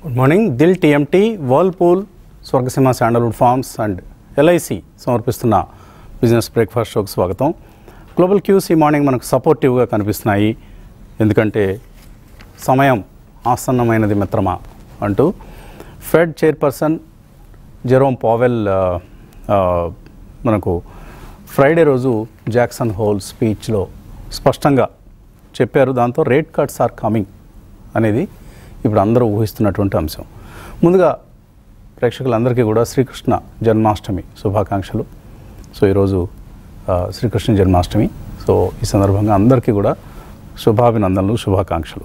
Good morning Dil TMT Whirlpool Swargaseema sandalwood farms and LIC సమర్పిస్తున్న business breakfast షోకి స్వాగతం global cues ఈ మార్నింగ్ మనకు సపోర్టివ్గా కనిపిస్తున్నాయి ఎందుకంటే సమయం ఆసన్నమైనది మిత్రమా అంటూ ఫెడ్ చైర్పర్సన్ జెరోమ్ పావెల్ ఆ, ఆ, మనకు ఫ్రైడే రోజు జాక్సన్ హోల్ స్పీచ్లో స్పష్టంగా చెప్పారు దాంతో రేట్ కట్స్ ఆర్ కమింగ్ అనేది ఇప్పుడు అందరూ ఊహిస్తున్నటువంటి అంశం ముందుగా ప్రేక్షకులందరికీ కూడా శ్రీకృష్ణ జన్మాష్టమి శుభాకాంక్షలు సో ఈరోజు ఆ, శ్రీకృష్ణ జన్మాష్టమి సో ఈ సందర్భంగా అందరికీ కూడా శుభాభినందనలు శుభాకాంక్షలు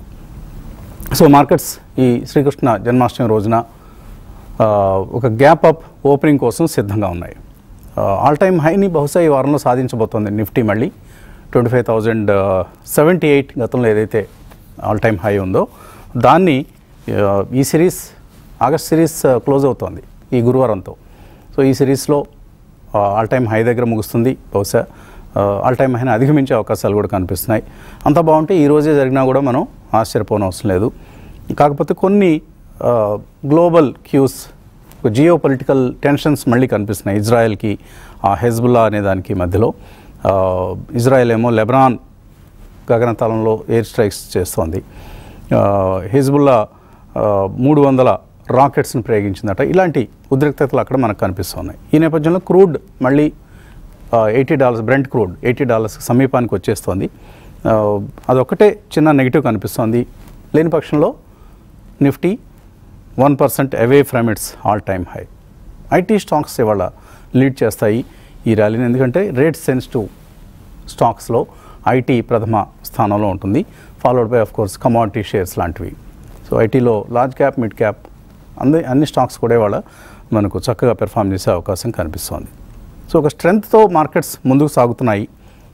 సో మార్కెట్స్ ఈ శ్రీకృష్ణ జన్మాష్టమి రోజున ఆ, ఒక గ్యాప్ అప్ ఓపెనింగ్ కోసం సిద్ధంగా ఉన్నాయి ఆల్ టైమ్ హైని బహుశా ఈ వారంలో సాధించబోతోంది నిఫ్టీ మళ్ళీ twenty five thousand seventy eight గతంలో ఏదైతే ఆల్ టైమ్ హై ఉందో దాన్ని ఆ, ఈ సిరీస్ ఆగస్ట్ సిరీస్ క్లోజ్ అవుతోంది ఈ గురువారంతో సో ఈ సిరీస్లో ఆల్ టైమ్ హై దగ్గర ముగుస్తుంది బహుశా ఆల్ టైమ్ హైని అధిగమించే అవకాశాలు కూడా కనిపిస్తున్నాయి అంత బాగుంటే ఈ రోజే జరిగినా కూడా మనం ఆశ్చర్యపోనవసరం లేదు కాకపోతే కొన్ని global cues geopolitical tensions మళ్ళీ కనిపిస్తున్నాయి ఇజ్రాయెల్కి ఆ హెజ్బుల్లా అనే దానికి మధ్యలో ఆ, ఇజ్రాయెల్ ఏమో లెబనాన్ గగనతలంలో ఎయిర్ స్ట్రైక్స్ చేస్తోంది ఆ, హిజ్బుల్లా ఆ, మూడు వందల రాకెట్స్ని ప్రయోగించిందట ఇలాంటి ఉద్రిక్తతలు అక్కడ మనకు కనిపిస్తున్నాయి ఈ నేపథ్యంలో క్రూడ్ మళ్ళీ eighty dollars Brent crude eighty dollars సమీపానికి వచ్చేస్తోంది ఆ, అదొక్కటే చిన్న నెగిటివ్ కనిపిస్తోంది లేని పక్షంలో Nifty one percent away from its all time high IT stocks ఇవాళ లీడ్ చేస్తాయి ఈ ర్యాలీని ఎందుకంటే రేట్ సెన్సిటివ్ స్టాక్స్లో ఐటీ ప్రథమ స్థానంలో ఉంటుంది followed by of course commodity shares లాంటివి సో ఐటీలో లార్జ్ క్యాప్ మిడ్ క్యాప్ అన్ని అన్ని స్టాక్స్ కూడా ఇవాళ మనకు చక్కగా పెర్ఫామ్ చేసే అవకాశం కనిపిస్తోంది సో ఒక స్ట్రెంగ్త్తో మార్కెట్స్ ముందుకు సాగుతున్నాయి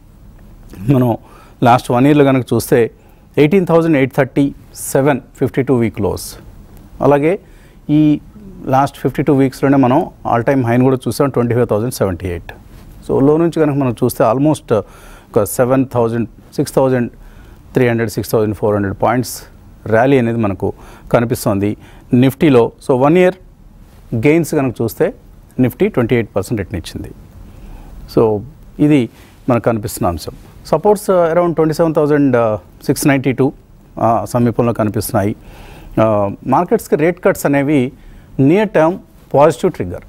మనం లాస్ట్ వన్ ఇయర్లో కనుక చూస్తే eighteen thousand eight thirty seven fifty two week lows అలాగే ఈ లాస్ట్ ఫిఫ్టీ టూ వీక్స్లోనే మనం ఆల్ టైమ్ హైన్ కూడా చూసాం twenty five thousand seventy eight so low నుంచి కనుక మనం చూస్తే ఆల్మోస్ట్ ఒక seven thousand six thousand three hundred six thousand four hundred points rally అనేది మనకు కనిపిస్తోంది నిఫ్టీలో సో వన్ ఇయర్ గెయిన్స్ కనుక చూస్తే Nifty twenty eight percent return so ఇది మనకు కనిపిస్తున్న అంశం supports around twenty seven thousand six ninety two సమీపంలో కనిపిస్తున్నాయి మార్కెట్స్కి రేట్ కట్స్ అనేవి near term positive trigger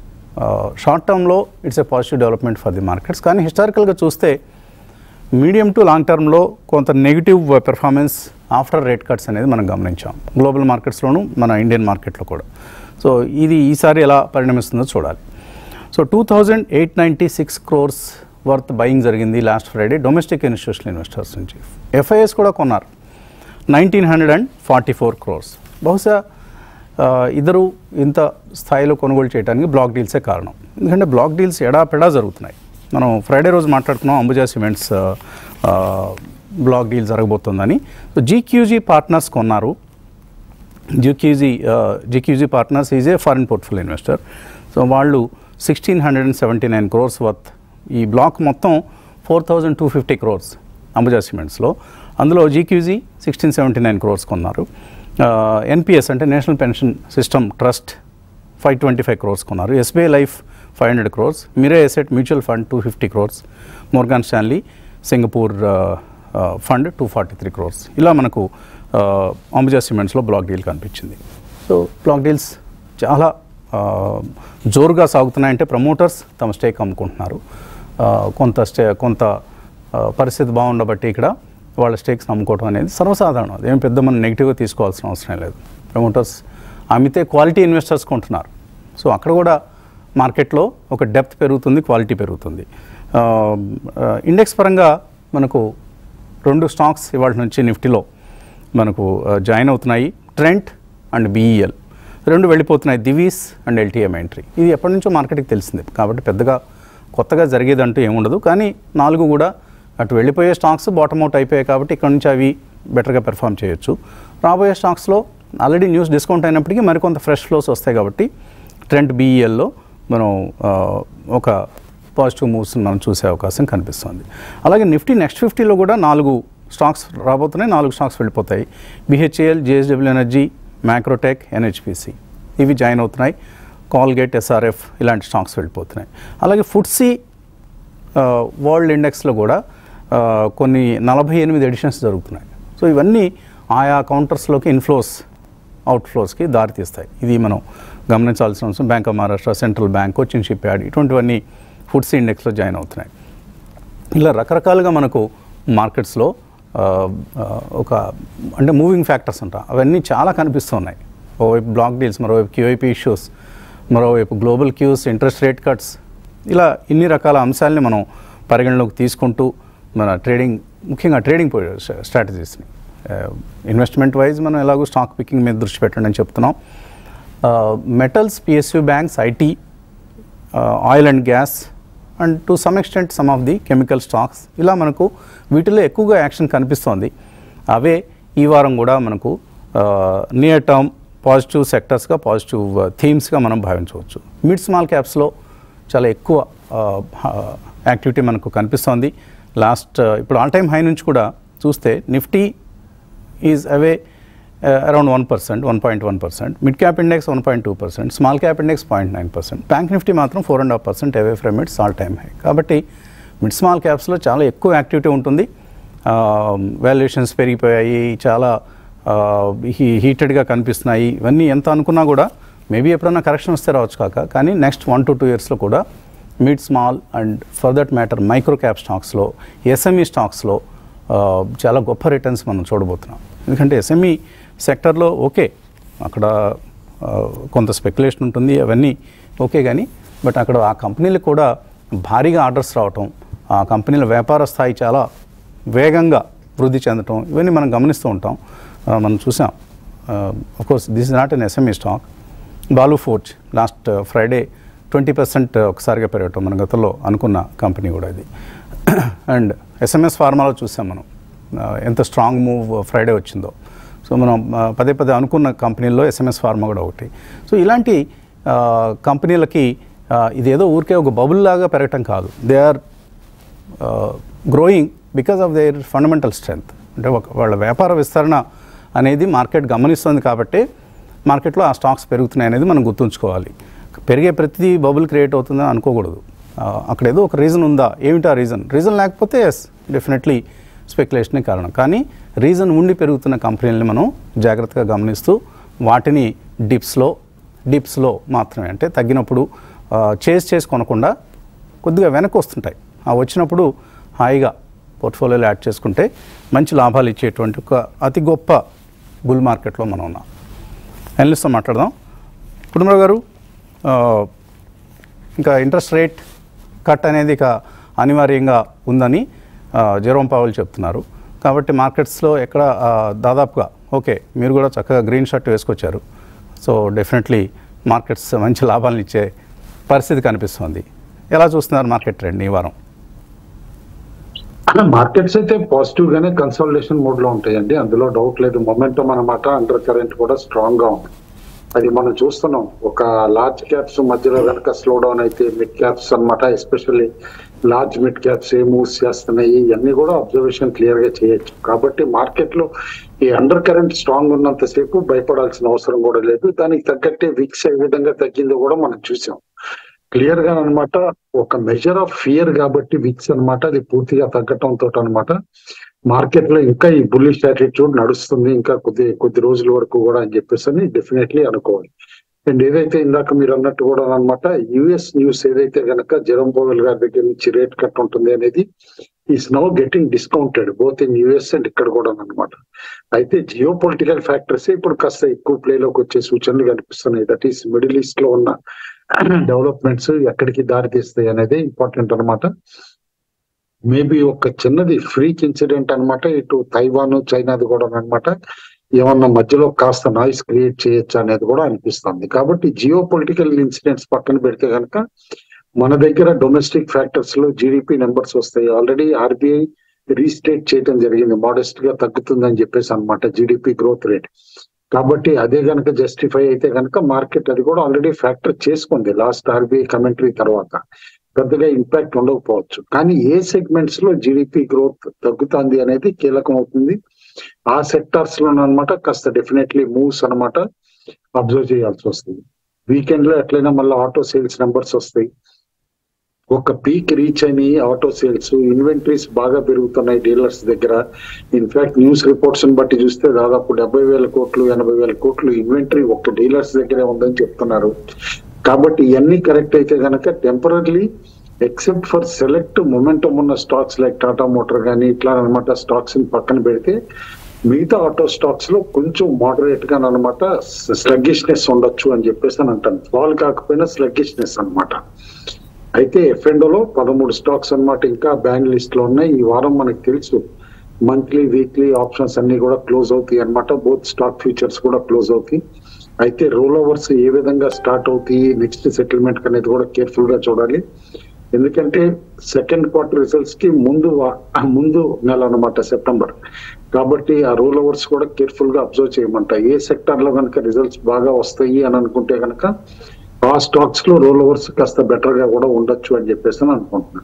short టర్మ్లో it's a positive development for the markets కానీ హిస్టారికల్గా చూస్తే మీడియం టు లాంగ్ టర్మ్లో కొంత negative performance after rate cuts అనేది మనం గమనించాం గ్లోబల్ మార్కెట్స్లోను మన ఇండియన్ మార్కెట్లో కూడా సో ఇది ఈసారి ఎలా పరిణమిస్తుందో చూడాలి so two thousand eight ninety six crores worth buying జరిగింది last Friday domestic institutional investors నుంచి ఎఫ్ఐఎస్ కూడా కొన్నారు nineteen hundred and forty four crores బహుశా ఆ, ఇద్దరు ఇంత స్థాయిలో కొనుగోలు చేయడానికి బ్లాక్ డీల్సే కారణం ఎందుకంటే బ్లాక్ డీల్స్ ఎడాపెడా జరుగుతున్నాయి మనం ఫ్రైడే రోజు మాట్లాడుకున్నాం అంబుజా సిమెంట్స్ ఆ, ఆ, బ్లాక్ డీల్ జరగబోతుందని సో జీక్యూజీ పార్ట్నర్స్ కొన్నారు GQG GQG Partners is a foreign portfolio investor so వాళ్ళు sixteen hundred and seventy nine crores worth ఈ బ్లాక్ మొత్తం four thousand two fifty crores Ambuja సిమెంట్స్లో అందులో GQG sixteen seventy nine crores కొన్నారు ఎన్పిఎస్ అంటే National Pension System Trust five twenty five crores కొన్నారు SBI Life five hundred crores Mirae Asset Mutual Fund two fifty crores Morgan Stanley Singapore Fund two forty three crores ఇలా మనకు అంబుజా సిమెంట్స్లో block deal కనిపించింది so block deals చాలా ఆ, జోరుగా సాగుతున్నాయంటే ప్రమోటర్స్ తమ స్టేక్ అమ్ముకుంటున్నారు ఆ, కొంత స్టే కొంత ఆ, పరిస్థితి బాగుండబట్టి ఇక్కడ వాళ్ళ స్టేక్స్ అమ్ముకోవడం అనేది సర్వసాధారణం అదేం పెద్ద మనం నెగిటివ్గా తీసుకోవాల్సిన అవసరం లేదు ప్రమోటర్స్ అమ్మితే క్వాలిటీ ఇన్వెస్టర్స్ కొంటున్నారు సో అక్కడ కూడా మార్కెట్లో ఒక డెప్త్ పెరుగుతుంది క్వాలిటీ పెరుగుతుంది ఆ, ఆ, ఇండెక్స్ పరంగా మనకు రెండు స్టాక్స్ ఇవాళ నుంచి నిఫ్టీలో మనకు ఆ, జాయిన్ అవుతున్నాయి ట్రెంట్ అండ్ బీఈఎల్ రెండు వెళ్ళిపోతున్నాయి దివీస్ అండ్ ఎల్టీఎం ఎంట్రీ ఇది ఎప్పటి నుంచో మార్కెట్కి తెలిసిందే కాబట్టి పెద్దగా కొత్తగా జరిగేదంటూ ఏముండదు కానీ నాలుగు కూడా అటు వెళ్ళిపోయే స్టాక్స్ బాటమ్ అవుట్ అయిపోయాయి కాబట్టి ఇక్కడ నుంచి అవి బెటర్గా పెర్ఫామ్ చేయొచ్చు రాబోయే స్టాక్స్లో ఆల్రెడీ న్యూస్ డిస్కౌంట్ అయినప్పటికీ మరికొంత ఫ్రెష్ ఫ్లోస్ వస్తాయి కాబట్టి ట్రెంట్ బీఈఎల్లో మనం ఆ, ఒక పాజిటివ్ మూవ్స్ మనం చూసే అవకాశం కనిపిస్తుంది అలాగే నిఫ్టీ నెక్స్ట్ ఫిఫ్టీలో కూడా నాలుగు స్టాక్స్ రాబోతున్నాయి నాలుగు స్టాక్స్ వెళ్ళిపోతాయి BHEL JSW Energy Macrotech NHPC ఇవి జాయిన్ అవుతున్నాయి కాల్గేట్ ఎస్ఆర్ఎఫ్ ఇలాంటి స్టాక్స్ వెళ్ళిపోతున్నాయి అలాగే ఫుడ్సీ వరల్డ్ ఇండెక్స్లో కూడా ఆ, కొన్ని నలభై ఎనిమిది ఎడిషన్స్ జరుగుతున్నాయి సో ఇవన్నీ ఆయా కౌంటర్స్లోకి ఇన్ఫ్లోస్ అవుట్ఫ్లోస్కి దారితీస్తాయి ఇది మనం గమనించాల్సిన అవసరం Bank of Maharashtra Central Bank Cochin Shipyard ఇటువంటివన్నీ ఫుడ్సీ ఇండెక్స్లో జాయిన్ అవుతున్నాయి ఇలా రకరకాలుగా మనకు మార్కెట్స్లో ఆ, ఆ, ఒక అంటే మూవింగ్ ఫ్యాక్టర్స్ అంట అవన్నీ చాలా కనిపిస్తున్నాయి ఓవైపు బ్లాక్ డీల్స్ మరోవైపు క్యూఐపీ ఇష్యూస్ మరోవైపు global cues interest rate cuts ఇలా ఇన్ని రకాల అంశాలని మనం పరిగణలోకి తీసుకుంటూ మన ట్రేడింగ్ ముఖ్యంగా ట్రేడింగ్ స్ట్రాటజీస్ని ఇన్వెస్ట్మెంట్ వైజ్ మనం ఎలాగో స్టాక్ పికింగ్ మీద దృష్టి పెట్టండి అని చెప్తున్నాం metals PSU banks IT oil and gas and to some extent some of the chemical stocks ఇలా మనకు వీటిలో ఎక్కువగా యాక్షన్ కనిపిస్తోంది అవే ఈ వారం కూడా మనకు నియర్ టర్మ్ పాజిటివ్ సెక్టర్స్గా పాజిటివ్ థీమ్స్గా మనం భావించవచ్చు మిడ్ స్మాల్ క్యాప్స్లో చాలా ఎక్కువ యాక్టివిటీ మనకు కనిపిస్తోంది లాస్ట్ ఇప్పుడు ఆల్ టైమ్ హై నుంచి కూడా చూస్తే Nifty is away around one percent one point one percent mid cap index one point two percent small cap index point nine percent Bank Nifty మాత్రం four and half percent away from its all time high కాబట్టి mid small క్యాప్స్లో చాలా ఎక్కువ activity ఉంటుంది valuations పెరిగిపోయాయి చాలా he హీటెడ్గా కనిపిస్తున్నాయి ఇవన్నీ ఎంత అనుకున్నా కూడా మేబీ ఎప్పుడైనా కరెక్షన్ వస్తే రావచ్చు కాక కానీ నెక్స్ట్ వన్ టు టూ ఇయర్స్లో కూడా mid small and for that matter micro cap స్టాక్స్లో ఎస్ఎంఈ స్టాక్స్లో ఆ, చాలా గొప్ప రిటర్న్స్ మనం చూడబోతున్నాం ఎందుకంటే ఎస్ఎంఈ సెక్టర్లో ఓకే అక్కడ ఆ, కొంత స్పెక్యులేషన్ ఉంటుంది అవన్నీ ఓకే కానీ బట్ అక్కడ ఆ కంపెనీలకు కూడా భారీగా ఆర్డర్స్ రావటం ఆ కంపెనీల వ్యాపార స్థాయి చాలా వేగంగా వృద్ధి చెందటం ఇవన్నీ మనం గమనిస్తూ ఉంటాం ఆ, మనం చూసాం course this is not an SME stock Balu Forge last Friday twenty percent ఒకసారిగా పెరగటం మన గతంలో అనుకున్న కంపెనీ కూడా ఇది అండ్ ఎస్ఎంఎస్ ఫార్మాలో చూసాం మనం ఆ, ఎంత స్ట్రాంగ్ మూవ్ ఫ్రైడే వచ్చిందో సో మనం ఆ, పదే పదే అనుకున్న కంపెనీల్లో ఎస్ఎంఎస్ ఫార్మా కూడా ఒకటి సో ఇలాంటి ఆ, కంపెనీలకి ఆ, ఇదేదో ఊరికే ఒక బబుల్ లాగా పెరగటం కాదు they are growing because of their fundamental strength అంటే ఒక వాళ్ళ వ్యాపార విస్తరణ అనేది మార్కెట్ గమనిస్తుంది కాబట్టి మార్కెట్లో ఆ స్టాక్స్ పెరుగుతున్నాయి అనేది మనం గుర్తుంచుకోవాలి పెరిగే ప్రతిదీ బబుల్ క్రియేట్ అవుతుందని అనుకోకూడదు ఆ, అక్కడ ఏదో ఒక రీజన్ ఉందా ఏమిటి ఆ రీజన్ రీజన్ లేకపోతే ఎస్ డెఫినెట్లీ స్పెక్యులేషనే కారణం కానీ రీజన్ ఉండి పెరుగుతున్న కంపెనీలని మనం జాగ్రత్తగా గమనిస్తూ వాటిని డిప్స్లో డిప్స్లో మాత్రమే అంటే తగ్గినప్పుడు చేసి చేసి కొనకుండా కొద్దిగా వెనక్కి వస్తుంటాయి ఆ వచ్చినప్పుడు హాయిగా పోర్ట్ఫోలియోలో యాడ్ చేసుకుంటే మంచి లాభాలు ఇచ్చేటువంటి ఒక అతి గొప్ప బుల్ మార్కెట్లో మనం ఉన్నాం అనలిస్ట్తో మాట్లాడదాం కుటుంబరావు గారు ఆ, ఇంకా ఇంట్రెస్ట్ రేట్ కట్ అనేది ఇక అనివార్యంగా ఉందని ఆ, జెరోమ్ పావల్ చెప్తున్నారు కాబట్టి మార్కెట్స్లో ఎక్కడ ఆ, దాదాపుగా ఓకే మీరు కూడా చక్కగా గ్రీన్ షర్ట్ వేసుకొచ్చారు సో డెఫినెట్లీ మార్కెట్స్ మంచి లాభాలను ఇచ్చే పరిస్థితి కనిపిస్తుంది ఎలా చూస్తున్నారు మార్కెట్ ట్రెండ్ ఈ వారం మార్కెట్స్ అయితే పాజిటివ్ గానే కన్సల్టేషన్ మోడ్ లో ఉంటాయండి అందులో డౌట్ లేదు మొమెంటం అన్నమాట అండర్ కరెంట్ కూడా స్ట్రాంగ్ గా ఉంది అది మనం చూస్తున్నాం ఒక లార్జ్ క్యాప్స్ మధ్యలో కనుక స్లో డౌన్ అయితే మిడ్ క్యాప్స్ అన్నమాట ఎస్పెషల్లీ లార్జ్ మిడ్ క్యాప్స్ ఏ మూవ్స్ చేస్తున్నాయి ఇవన్నీ కూడా అబ్జర్వేషన్ క్లియర్ గా చేయొచ్చు కాబట్టి మార్కెట్ లో ఈ అండర్ కరెంట్ స్ట్రాంగ్ ఉన్నంతసేపు భయపడాల్సిన అవసరం కూడా లేదు దానికి తగ్గట్టే విక్స్ ఏ విధంగా తగ్గిందో కూడా మనం చూసాం క్లియర్ గా అన్నమాట ఒక మెజర్ ఆఫ్ ఫియర్ కాబట్టి విక్స్ అన్నమాట అది పూర్తిగా తగ్గటం తోట అనమాట మార్కెట్ లో ఇంకా ఈ బుల్లిష్ యాటిట్యూడ్ నడుస్తుంది ఇంకా కొద్ది కొద్ది రోజుల వరకు కూడా అని చెప్పేసి అని డెఫినెట్లీ అనుకోవాలి అండ్ ఏదైతే ఇందాక మీరు అన్నట్టు కూడా అనమాట యుఎస్ న్యూస్ ఏదైతే గనక జెరమ్ పోవెల్ గారి దగ్గర నుంచి రేట్ కట్ ఉంటుంది అనేది is now getting discounted both in US and ఇక్కడ కూడా అనమాట అయితే జియో పొలిటికల్ ఫ్యాక్టర్స్ ఇప్పుడు కాస్త ఎక్కువ ప్లేలోకి వచ్చే సూచనలు కనిపిస్తున్నాయి దట్ ఈస్ మిడిల్ ఈస్ట్ లో ఉన్న డెవలప్మెంట్స్ ఎక్కడికి దారి తీస్తాయి అనేది ఇంపార్టెంట్ అనమాట మేబీ ఒక చిన్నది ఫ్రీక్ ఇన్సిడెంట్ అన్నమాట ఇటు తైవాన్ చైనాది కూడా అన్నమాట ఏమన్నా మధ్యలో కాస్త నాయిస్ క్రియేట్ చేయొచ్చు అనేది కూడా అనిపిస్తుంది కాబట్టి జియో పొలిటికల్ ఇన్సిడెంట్స్ పక్కన పెడితే కనుక మన దగ్గర డొమెస్టిక్ ఫ్యాక్టర్స్ లో జీడిపి నెంబర్స్ వస్తాయి ఆల్రెడీ ఆర్బీఐ రీస్టేట్ చేయడం జరిగింది మోడెస్ట్ గా తగ్గుతుందని చెప్పేసి అన్నమాట జీడిపి గ్రోత్ రేట్ కాబట్టి అదే గనక జస్టిఫై అయితే గనక మార్కెట్ అది కూడా ఆల్రెడీ ఫ్యాక్టర్ చేసుకుంది లాస్ట్ ఆర్బీఐ కమెంటరీ తర్వాత పెద్దగా ఇంపాక్ట్ ఉండకపోవచ్చు కానీ ఏ సెగ్మెంట్స్ లో జీడిపి గ్రోత్ తగ్గుతుంది అనేది కీలకం అవుతుంది ఆ సెక్టార్స్ లో అనమాట కాస్త డెఫినెట్లీ మూవ్స్ అనమాట అబ్జర్వ్ చేయాల్సి వస్తుంది వీకెండ్ లో ఎట్లయినా మళ్ళీ ఆటో సేల్స్ నెంబర్స్ వస్తాయి ఒక పీక్ రీచ్ అయినాయి ఆటో సేల్స్ ఇన్వెంటరీస్ బాగా పెరుగుతున్నాయి డీలర్స్ దగ్గర ఇన్ఫాక్ట్ న్యూస్ రిపోర్ట్స్ బట్టి చూస్తే దాదాపు డెబ్బై వేల కోట్లు ఎనభై వేల కోట్లు ఇన్వెంటరీ ఒక్క డీలర్స్ దగ్గరే ఉందని చెప్తున్నారు కాబట్టి ఇవన్నీ కరెక్ట్ అయితే కనుక temporary except for select momentum ఉన్న స్టాక్స్ లైక్ టాటా మోటార్ కానీ ఇట్లా అనమాట స్టాక్స్ ని పక్కన పెడితే మిగతా ఆటో స్టాక్స్ లో కొంచెం మోడరేట్ గా అనమాట స్లగ్గిష్నెస్ ఉండొచ్చు అని చెప్పేసి అని అంటాను ఫాల్ కాకపోయినా స్లగ్గిష్నెస్ అన్నమాట అయితే ఎఫ్ఎండోలో పదమూడు స్టాక్స్ అన్నమాట ఇంకా బ్యాన్ లిస్ట్ లో ఉన్నాయి ఈ వారం మనకు తెలుసు మంత్లీ వీక్లీ ఆప్షన్స్ అన్ని కూడా క్లోజ్ అవుతాయి అన్నమాట బోత్ స్టాక్ ఫ్యూచర్స్ కూడా క్లోజ్ అవుతాయి అయితే రోల్ ఓవర్స్ ఏ విధంగా స్టార్ట్ అవుతాయి నెక్స్ట్ సెటిల్మెంట్ అనేది కూడా కేర్ఫుల్ గా చూడాలి ఎందుకంటే సెకండ్ క్వార్టర్ రిజల్ట్స్ కి ముందు వా- ముందు నెల అన్నమాట సెప్టెంబర్ కాబట్టి ఆ రోల్ ఓవర్స్ కూడా కేర్ఫుల్ గా అబ్జర్వ్ చేయమంట ఏ సెక్టార్ లో కనుక రిజల్ట్స్ బాగా వస్తాయి అని అనుకుంటే కనుక ఆ స్టాక్స్ లో రోల్ ఓవర్స్ కాస్త బెటర్ గా కూడా ఉండొచ్చు అని చెప్పేసి అని అనుకుంటున్నాను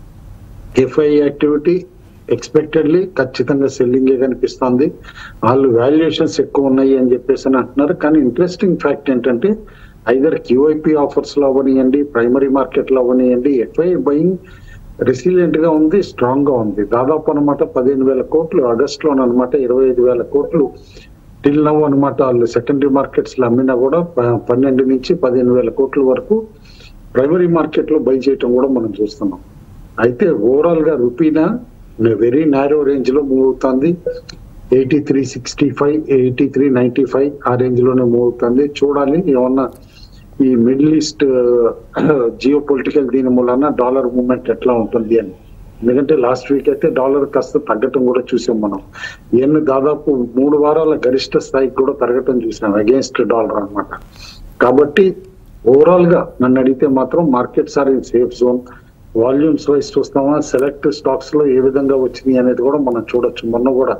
ఎఫ్ఐ యాక్టివిటీ ఎక్స్పెక్టెడ్లీ ఖచ్చితంగా సెల్లింగే కనిపిస్తుంది వాళ్ళు వాల్యుయేషన్స్ ఎక్కువ ఉన్నాయి అని చెప్పేసి అని అంటున్నారు కానీ ఇంట్రెస్టింగ్ ఫ్యాక్ట్ ఏంటంటే ఐదర్ క్యూఐపి ఆఫర్స్ లో అవనియండి ప్రైమరీ మార్కెట్ లో అవనియండి ఎఫ్ఐ బయింగ్ రెసిలియంట్ గా ఉంది స్ట్రాంగ్ గా ఉంది దాదాపు అనమాట పదిహేను వేల కోట్లు ఆగస్ట్ లో అనమాట ఇరవై ఐదు వేల కోట్లు టిల్ నవ్ అనమాట వాళ్ళు సెకండరీ మార్కెట్స్ లో అమ్మినా కూడా ప- పన్నెండు నుంచి పదిహేను వేల కోట్ల వరకు ప్రైమరీ మార్కెట్ లో బై చేయటం కూడా మనం చూస్తున్నాం అయితే ఓవరాల్ గా రూపీనా వెరీ నారో రేంజ్ లో మూవ్ అవుతుంది eighty three sixty five eighty three ninety five ఆ రేంజ్ లోనే మూవ్ అవుతుంది చూడాలి ఏమన్నా ఈ మిడిల్ ఈస్ట్ జియో పొలిటికల్ దీని మూలన డాలర్ మూవ్మెంట్ ఎట్లా ఉంటుంది అని ఎందుకంటే లాస్ట్ వీక్ అయితే డాలర్ కాస్త తగ్గటం కూడా చూసాం మనం ఎన్ని దాదాపు మూడు వారాల గరిష్ట స్థాయికి కూడా పెరగటం చూసాం అగేన్స్ట్ డాలర్ అన్నమాట కాబట్టి ఓవరాల్ గా నన్ను అడిగితే మాత్రం markets are in safe zone volumes wise చూస్తామా సెలెక్ట్ స్టాక్స్ లో ఏ విధంగా వచ్చినాయి అనేది కూడా మనం చూడొచ్చు మొన్న కూడా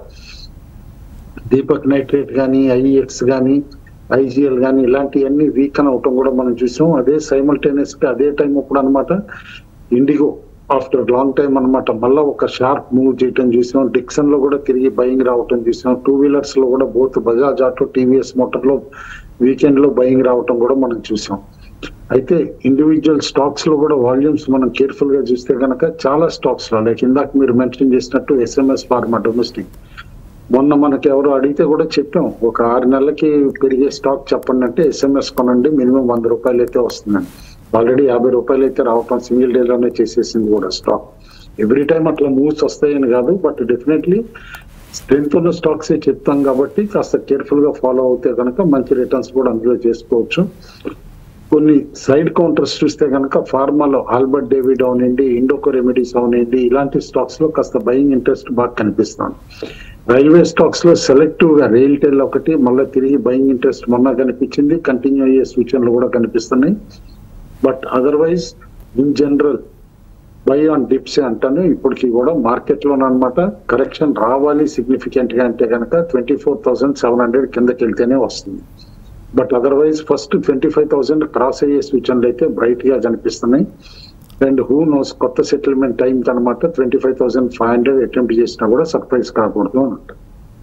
దీపక్ నైట్రేట్ కానీ ఐఎక్స్ కానీ ఐజిఎల్ కానీ ఇలాంటివన్నీ వీక్ అని అవటం కూడా మనం చూసాం అదే సైమల్టేనియస్ గా అదే టైం అప్పుడు అనమాట ఇండిగో ఆఫ్టర్ లాంగ్ టైం అన్నమాట మళ్ళా ఒక షార్ప్ మూవ్ చేయటం చూసాం డిక్సన్ లో కూడా తిరిగి బయింగ్ రావటం చూసాం టూ వీలర్స్ లో కూడా both Bajaj Auto TVS Motor లో వీకెండ్ లో బయింగ్ రావటం కూడా మనం చూసాం అయితే ఇండివిజువల్ స్టాక్స్ లో కూడా వాల్యూమ్స్ మనం కేర్ఫుల్ గా చూస్తే కనుక చాలా స్టాక్స్ లో లైక్ ఇందాక మీరు మెన్షన్ చేసినట్టు ఎస్ఎంఎస్ ఫార్మా డొమెస్టిక్ మొన్న మనకి ఎవరు అడిగితే కూడా చెప్పాం ఒక ఆరు నెలలకి పెరిగే స్టాక్ చెప్పండి అంటే ఎస్ఎంఎస్ కొనండి మినిమం వంద రూపాయలు అయితే వస్తుందండి ఆల్రెడీ యాభై రూపాయలు అయితే రావటం సింగిల్ డే లోనే చేసేసింది కూడా స్టాక్ ఎవ్రీ టైం అట్లా మూవ్స్ వస్తాయని కాదు బట్ డెఫినెట్లీ స్ట్రెంత్ ఉన్న స్టాక్స్ చెప్తాం కాబట్టి కాస్త కేర్ఫుల్ గా ఫాలో అవుతే కనుక మంచి రిటర్న్స్ కూడా అందులో చేసుకోవచ్చు కొన్ని సైడ్ కౌంటర్స్ చూస్తే కనుక ఫార్మాలో ఆల్బర్ట్ డేవిడ్ అవనండి ఇండోకో రెమెడీస్ అవనండి ఇలాంటి స్టాక్స్ లో కాస్త బయింగ్ ఇంట్రెస్ట్ బాగా కనిపిస్తుంది రైల్వే స్టాక్స్ లో సెలెక్టివ్ గా రైల్ టెల్ ఒకటి మళ్ళీ తిరిగి బయింగ్ ఇంట్రెస్ట్ మొన్న కనిపించింది కంటిన్యూ అయ్యే సూచనలు కూడా కనిపిస్తున్నాయి but otherwise in general buy on dips అంటాను ఇప్పటికి కూడా మార్కెట్ లో అనమాట కరెక్షన్ రావాలి సిగ్నిఫికెంట్ గా అంటే కనుక twenty four thousand seven hundred కిందకి వెళ్తేనే వస్తుంది but otherwise first twenty five thousand cross అయ్యే సూచనలు అయితే బ్రైట్ గా కనిపిస్తున్నాయి అండ్ హూ నోస్ కొత్త సెటిల్మెంట్ టైం అనమాట twenty five thousand five hundred attempt చేసినా కూడా సర్ప్రైజ్ కాకూడదు అని అంటారు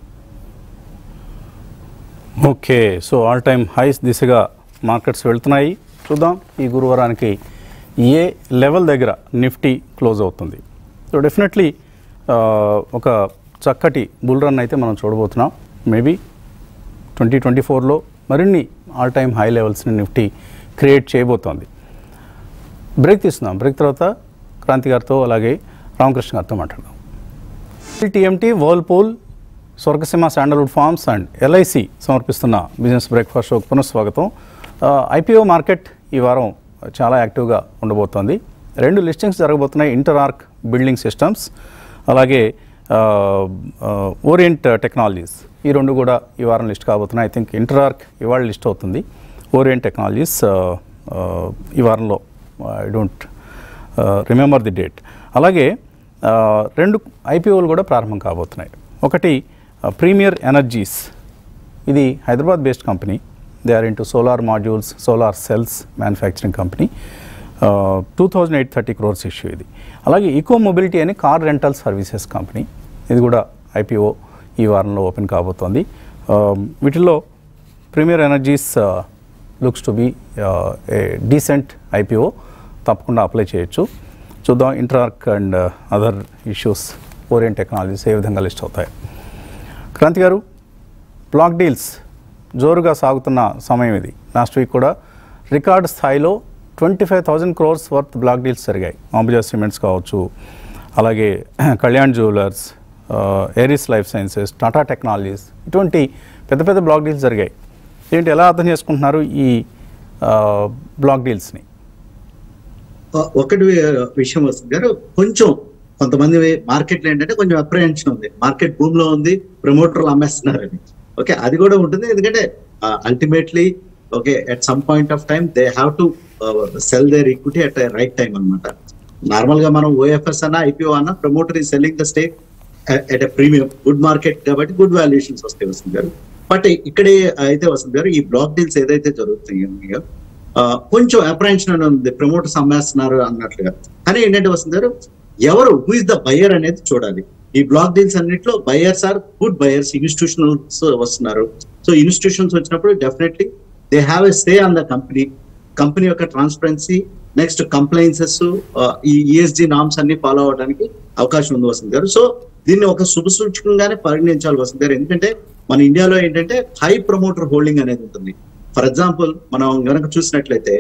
okay so all time highs దిశగా మార్కెట్స్ వెళ్తున్నాయి చూద్దాం ఈ గురువారానికి ఏ లెవెల్ దగ్గర నిఫ్టీ క్లోజ్ అవుతుంది సో డెఫినెట్లీ ఒక చక్కటి బుల్ రన్ అయితే మనం చూడబోతున్నాం మేబీ ట్వంటీ ట్వంటీ ఫోర్లో మరిన్ని ఆల్ టైమ్ హై లెవెల్స్ని నిఫ్టీ క్రియేట్ చేయబోతోంది బ్రేక్ తీసుకుందాం బ్రేక్ తర్వాత క్రాంతి గారితో అలాగే రామకృష్ణ గారితో మాట్లాడదాం TMT Whirlpool Swargaseema sandalwood farms and LIC సమర్పిస్తున్న బిజినెస్ బ్రేక్ఫాస్ట్ షోకి పునఃస్వాగతం ఐపీఓ మార్కెట్ ఈ వారం చాలా యాక్టివ్గా ఉండబోతోంది రెండు లిస్టింగ్స్ జరగబోతున్నాయి ఇంటర్ ఆర్క్ బిల్డింగ్ సిస్టమ్స్ అలాగే ఓరియంట్ టెక్నాలజీస్ ఈ రెండు కూడా ఈ వారం లిస్ట్ కాబోతున్నాయి ఐ థింక్ ఇంటర్ ఆర్క్ ఇవాళ లిస్ట్ అవుతుంది ఓరియంట్ టెక్నాలజీస్ ఈ వారంలో I don't remember the date అలాగే ఆ, రెండు ఐపీఓలు కూడా ప్రారంభం కాబోతున్నాయి ఒకటి ప్రీమియర్ ఎనర్జీస్ ఇది Hyderabad based company they are into solar modules solar cells manufacturing company two thousand eight thirty crores issue ఇది అలాగే ఈకో మొబిలిటీ అని కార్ రెంటల్ సర్వీసెస్ కంపెనీ ఇది కూడా ఐపీఓ ఈ వారంలో ఓపెన్ కాబోతోంది ఆ, వీటిల్లో Premier Energies looks to be a decent IPO తప్పకుండా అప్లై చేయొచ్చు చూద్దాం Interarc and other issues Orient Technologies ఏ విధంగా లిస్ట్ అవుతాయి క్రాంతి గారు బ్లాక్ డీల్స్ జోరుగా సాగుతున్న సమయం ఇది లాస్ట్ వీక్ కూడా రికార్డ్ స్థాయిలో twenty five thousand crores worth block deals జరిగాయి అంబుజా సిమెంట్స్ కావచ్చు అలాగే Kalyan Jewellers Eris Life Sciences Tata Technologies ఇటువంటి పెద్ద పెద్ద బ్లాక్ డీల్స్ జరిగాయి ఏంటి ఎలా అర్థం చేసుకుంటున్నారు ఈ బ్లాక్ డీల్స్ని ఒ- ఒకటి వి- విషయం వస్తుంది గారు కొంచెం కొంతమంది మార్కెట్ లో ఏంటంటే కొంచెం అప్రహెన్షన్ ఉంది మార్కెట్ భూమ్ లో ఉంది ప్రమోటర్లు అమ్మేస్తున్నారని ఓకే అది కూడా ఉంటుంది ఎందుకంటే ultimately okay at some point of time they have to sell their equity at right time అనమాట నార్మల్ గా మనం ఓఎఫ్ఎస్ అన్నా ఐపీఓ అన్నా ప్రమోటర్ ఈ selling the stake at a premium good market కాబట్టి గుడ్ వాల్యుయేషన్స్ వస్తాయి వస్తుంది గారు బట్ ఇక్కడే అయితే వస్తుంది గారు ఈ బ్లాక్ డీల్స్ ఏదైతే జరుగుతున్నాయో ఆ, కొంచెం అప్రహెన్షన్ అని ఉంది ప్రమోటర్స్ అమ్మేస్తున్నారు అన్నట్లుగా కానీ ఏంటంటే వస్తుంది గారు ఎవరు హూ ఇస్ ద బయర్ అనేది చూడాలి ఈ బ్లాక్ డీల్స్ అన్నింటిలో buyers are good buyers institutionals వస్తున్నారు సో ఇన్స్టిట్యూషన్స్ వచ్చినప్పుడు definitely they have a stay on the company company యొక్క ట్రాన్స్పరెన్సీ నెక్స్ట్ కంప్లైన్సెస్ ఈ ఈఎస్జి నామ్స్ అన్ని ఫాలో అవడానికి అవకాశం ఉంది వస్తుంది గారు సో దీన్ని ఒక శుభ సూచకంగానే పరిగణించాలి వస్తుంది గారు ఎందుకంటే మన ఇండియాలో ఏంటంటే హై ప్రమోటర్ హోల్డింగ్ అనేది ఉంటుంది ఫర్ ఎగ్జాంపుల్ మనం గనక చూసినట్లయితే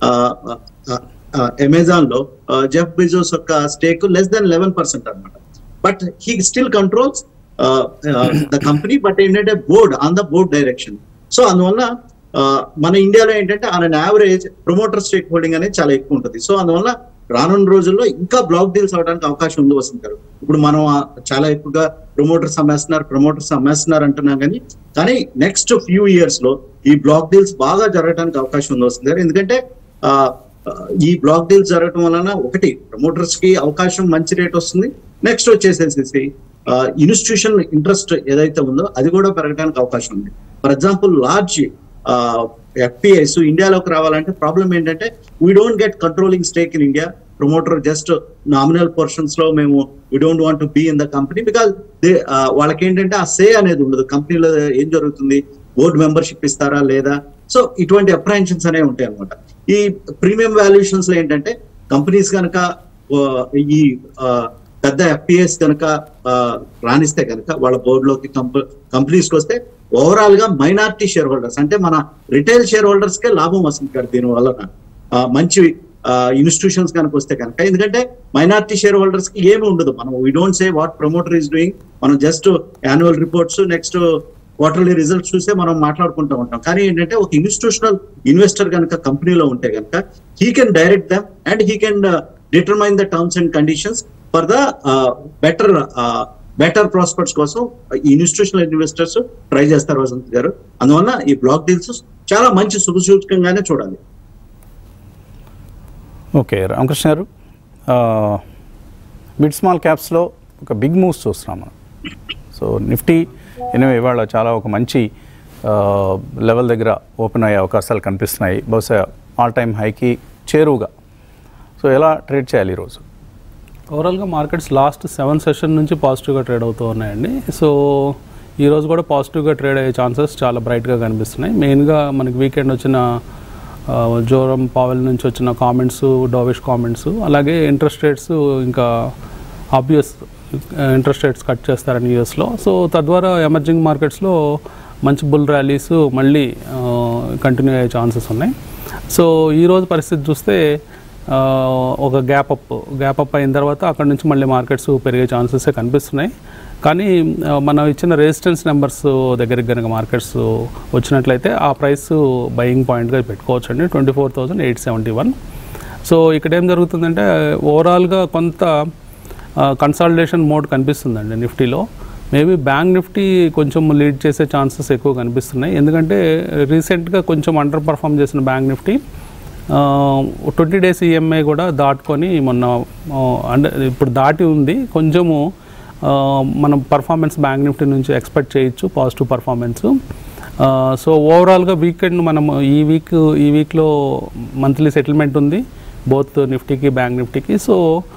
అమెజాన్ లో జెఫ్ బిజోస్ యొక్క stake less than eleven percent అనమాట but he still controls the company but ఏంటంటే board on the board direction so అందువల్ల ఆ, మన ఇండియాలో ఏంటంటే on average promoter stake holding అనేది చాలా ఎక్కువ ఉంటుంది సో అందువల్ల రానున్న రోజుల్లో ఇంకా బ్లాక్ డీల్స్ అవడానికి అవకాశం ఉంది వస్తుంది గారు ఇప్పుడు మనం ఆ, చాలా ఎక్కువగా ప్రమోటర్స్ అమ్మేస్తున్నారు ప్రమోటర్స్ అమ్మేస్తున్నారు అంటున్నాం కానీ కానీ నెక్స్ట్ ఫ్యూ ఇయర్స్ లో ఈ బ్లాక్ డీల్స్ బాగా జరగడానికి అవకాశం ఉంది వస్తుంది గారు ఎందుకంటే ఆ, ఆ, ఈ బ్లాక్ డీల్స్ జరగడం వలన ఒకటి ప్రమోటర్స్ కి అవకాశం మంచి రేట్ వస్తుంది నెక్స్ట్ వచ్చేసేసి ఇన్స్టిట్యూషన్ ఇంట్రెస్ట్ ఏదైతే ఉందో అది కూడా పెరగడానికి అవకాశం ఉంది ఫర్ ఎగ్జాంపుల్ లార్జ్ ఎఫ్పిఐస్ ఇండియాలోకి రావాలంటే ప్రాబ్లం ఏంటంటే we don't get controlling stake in India promoter just nominal portions లో మేము we don't want be in the company because they వాళ్ళకి ఏంటంటే ఆ సే అనేది ఉండదు కంపెనీలో ఏం జరుగుతుంది బోర్డు మెంబర్షిప్ ఇస్తారా లేదా సో ఇటువంటి అప్రహెన్షన్స్ అనేవి ఉంటాయి అనమాట ఈ ప్రీమియం వాల్యుయేషన్స్ లో ఏంటంటే కంపెనీస్ కనుక ఈ ఆ, పెద్ద ఎఫ్పిఎస్ కనుక రాణిస్తే కనుక వాళ్ళ బోర్డులోకి కంపెనీస్కి వస్తే ఓవరాల్ గా మైనారిటీ షేర్ హోల్డర్స్ అంటే మన రిటైల్ షేర్ హోల్డర్స్ కే లాభం వస్తుంది కదా దీని వలన ఆ, మంచి ఇన్స్టిట్యూషన్స్ కనుక వస్తే కనుక ఎందుకంటే మైనారిటీ షేర్ హోల్డర్స్ కి ఏమి ఉండదు మనం we don't say what promoter is doing మనం just annual reports next quarterly results చూసే మనం మాట్లాడుకుంటూ ఉంటాం కానీ ఏంటంటే ఒక ఇన్స్టిట్యూషనల్ ఇన్వెస్టర్ కనుక కంపెనీలో ఉంటే కనుక he can direct them and he can determine the terms and conditions for the better better prospects కోసం ఈ ఇన్స్టిట్యూషనల్ ఇన్వెస్టర్స్ ట్రై చేస్తారు వసంత్ గారు అందువల్ల ఈ బ్లాక్ డీల్స్ చాలా మంచి శుభసూచకంగానే చూడాలి ఓకే రామకృష్ణ గారు మిడ్ స్మాల్ క్యాప్స్లో ఒక బిగ్ మూవ్స్ చూస్తున్నాం మనం సో నిఫ్టీ ఎనివే ఇవాళ చాలా ఒక మంచి లెవెల్ దగ్గర ఓపెన్ అయ్యే అవకాశాలు కనిపిస్తున్నాయి బహుశా ఆల్ టైమ్ హైకి చేరువుగా సో ఎలా ట్రేడ్ చేయాలి ఈరోజు ఓవరాల్గా మార్కెట్స్ లాస్ట్ సెవెన్ సెషన్ నుంచి పాజిటివ్గా ట్రేడ్ అవుతూ ఉన్నాయండి సో ఈరోజు కూడా పాజిటివ్గా ట్రేడ్ అయ్యే ఛాన్సెస్ చాలా బ్రైట్గా కనిపిస్తున్నాయి మెయిన్గా మనకి వీకెండ్ వచ్చిన ఆ, జోరం పావెల్ నుంచి వచ్చిన కామెంట్స్ డోవిష్ కామెంట్స్ అలాగే ఇంట్రెస్ట్ రేట్స్ ఇంకా ఆబ్వియస్ ఇంట్రెస్ట్ రేట్స్ కట్ చేస్తారని యూఎస్లో సో తద్వారా ఎమర్జింగ్ మార్కెట్స్లో మంచి బుల్ ర్యాలీస్ మళ్ళీ కంటిన్యూ అయ్యే ఛాన్సెస్ ఉన్నాయి సో ఈరోజు పరిస్థితి చూస్తే ఆ, ఒక గ్యాప్ అప్ గ్యాప్ అప్ అయిన తర్వాత అక్కడ నుంచి మళ్ళీ మార్కెట్స్ పెరిగే ఛాన్సెస్ కనిపిస్తున్నాయి కానీ ఆ, మనం ఇచ్చిన రెసిస్టెన్స్ నెంబర్స్ దగ్గరికి కనుక మార్కెట్స్ వచ్చినట్లయితే ఆ ప్రైస్ బయింగ్ పాయింట్గా పెట్టుకోవచ్చు అండి twenty four thousand eight seventy one so ఇక్కడ ఏం జరుగుతుందంటే ఓవరాల్గా కొంత కన్సాలిడేషన్ మోడ్ కనిపిస్తుందండి నిఫ్టీలో మేబీ బ్యాంక్ నిఫ్టీ కొంచెం లీడ్ చేసే ఛాన్సెస్ ఎక్కువ కనిపిస్తున్నాయి ఎందుకంటే రీసెంట్గా కొంచెం అండర్ పర్ఫామ్ చేసిన bank Nifty twenty days EMI కూడా దాటుకొని మొన్న ఆ, అంటే ఇప్పుడు దాటి ఉంది కొంచెము ఆ, మనం పర్ఫార్మెన్స్ బ్యాంక్ నిఫ్టీ నుంచి ఎక్స్పెక్ట్ చేయొచ్చు పాజిటివ్ పర్ఫార్మెన్స్ సో ఓవరాల్గా వీకెండ్ మనం ఈ వీక్ ఈ వీక్లో మంత్లీ సెటిల్మెంట్ ఉంది బోత్ నిఫ్టీకి బ్యాంక్ నిఫ్టీకి సో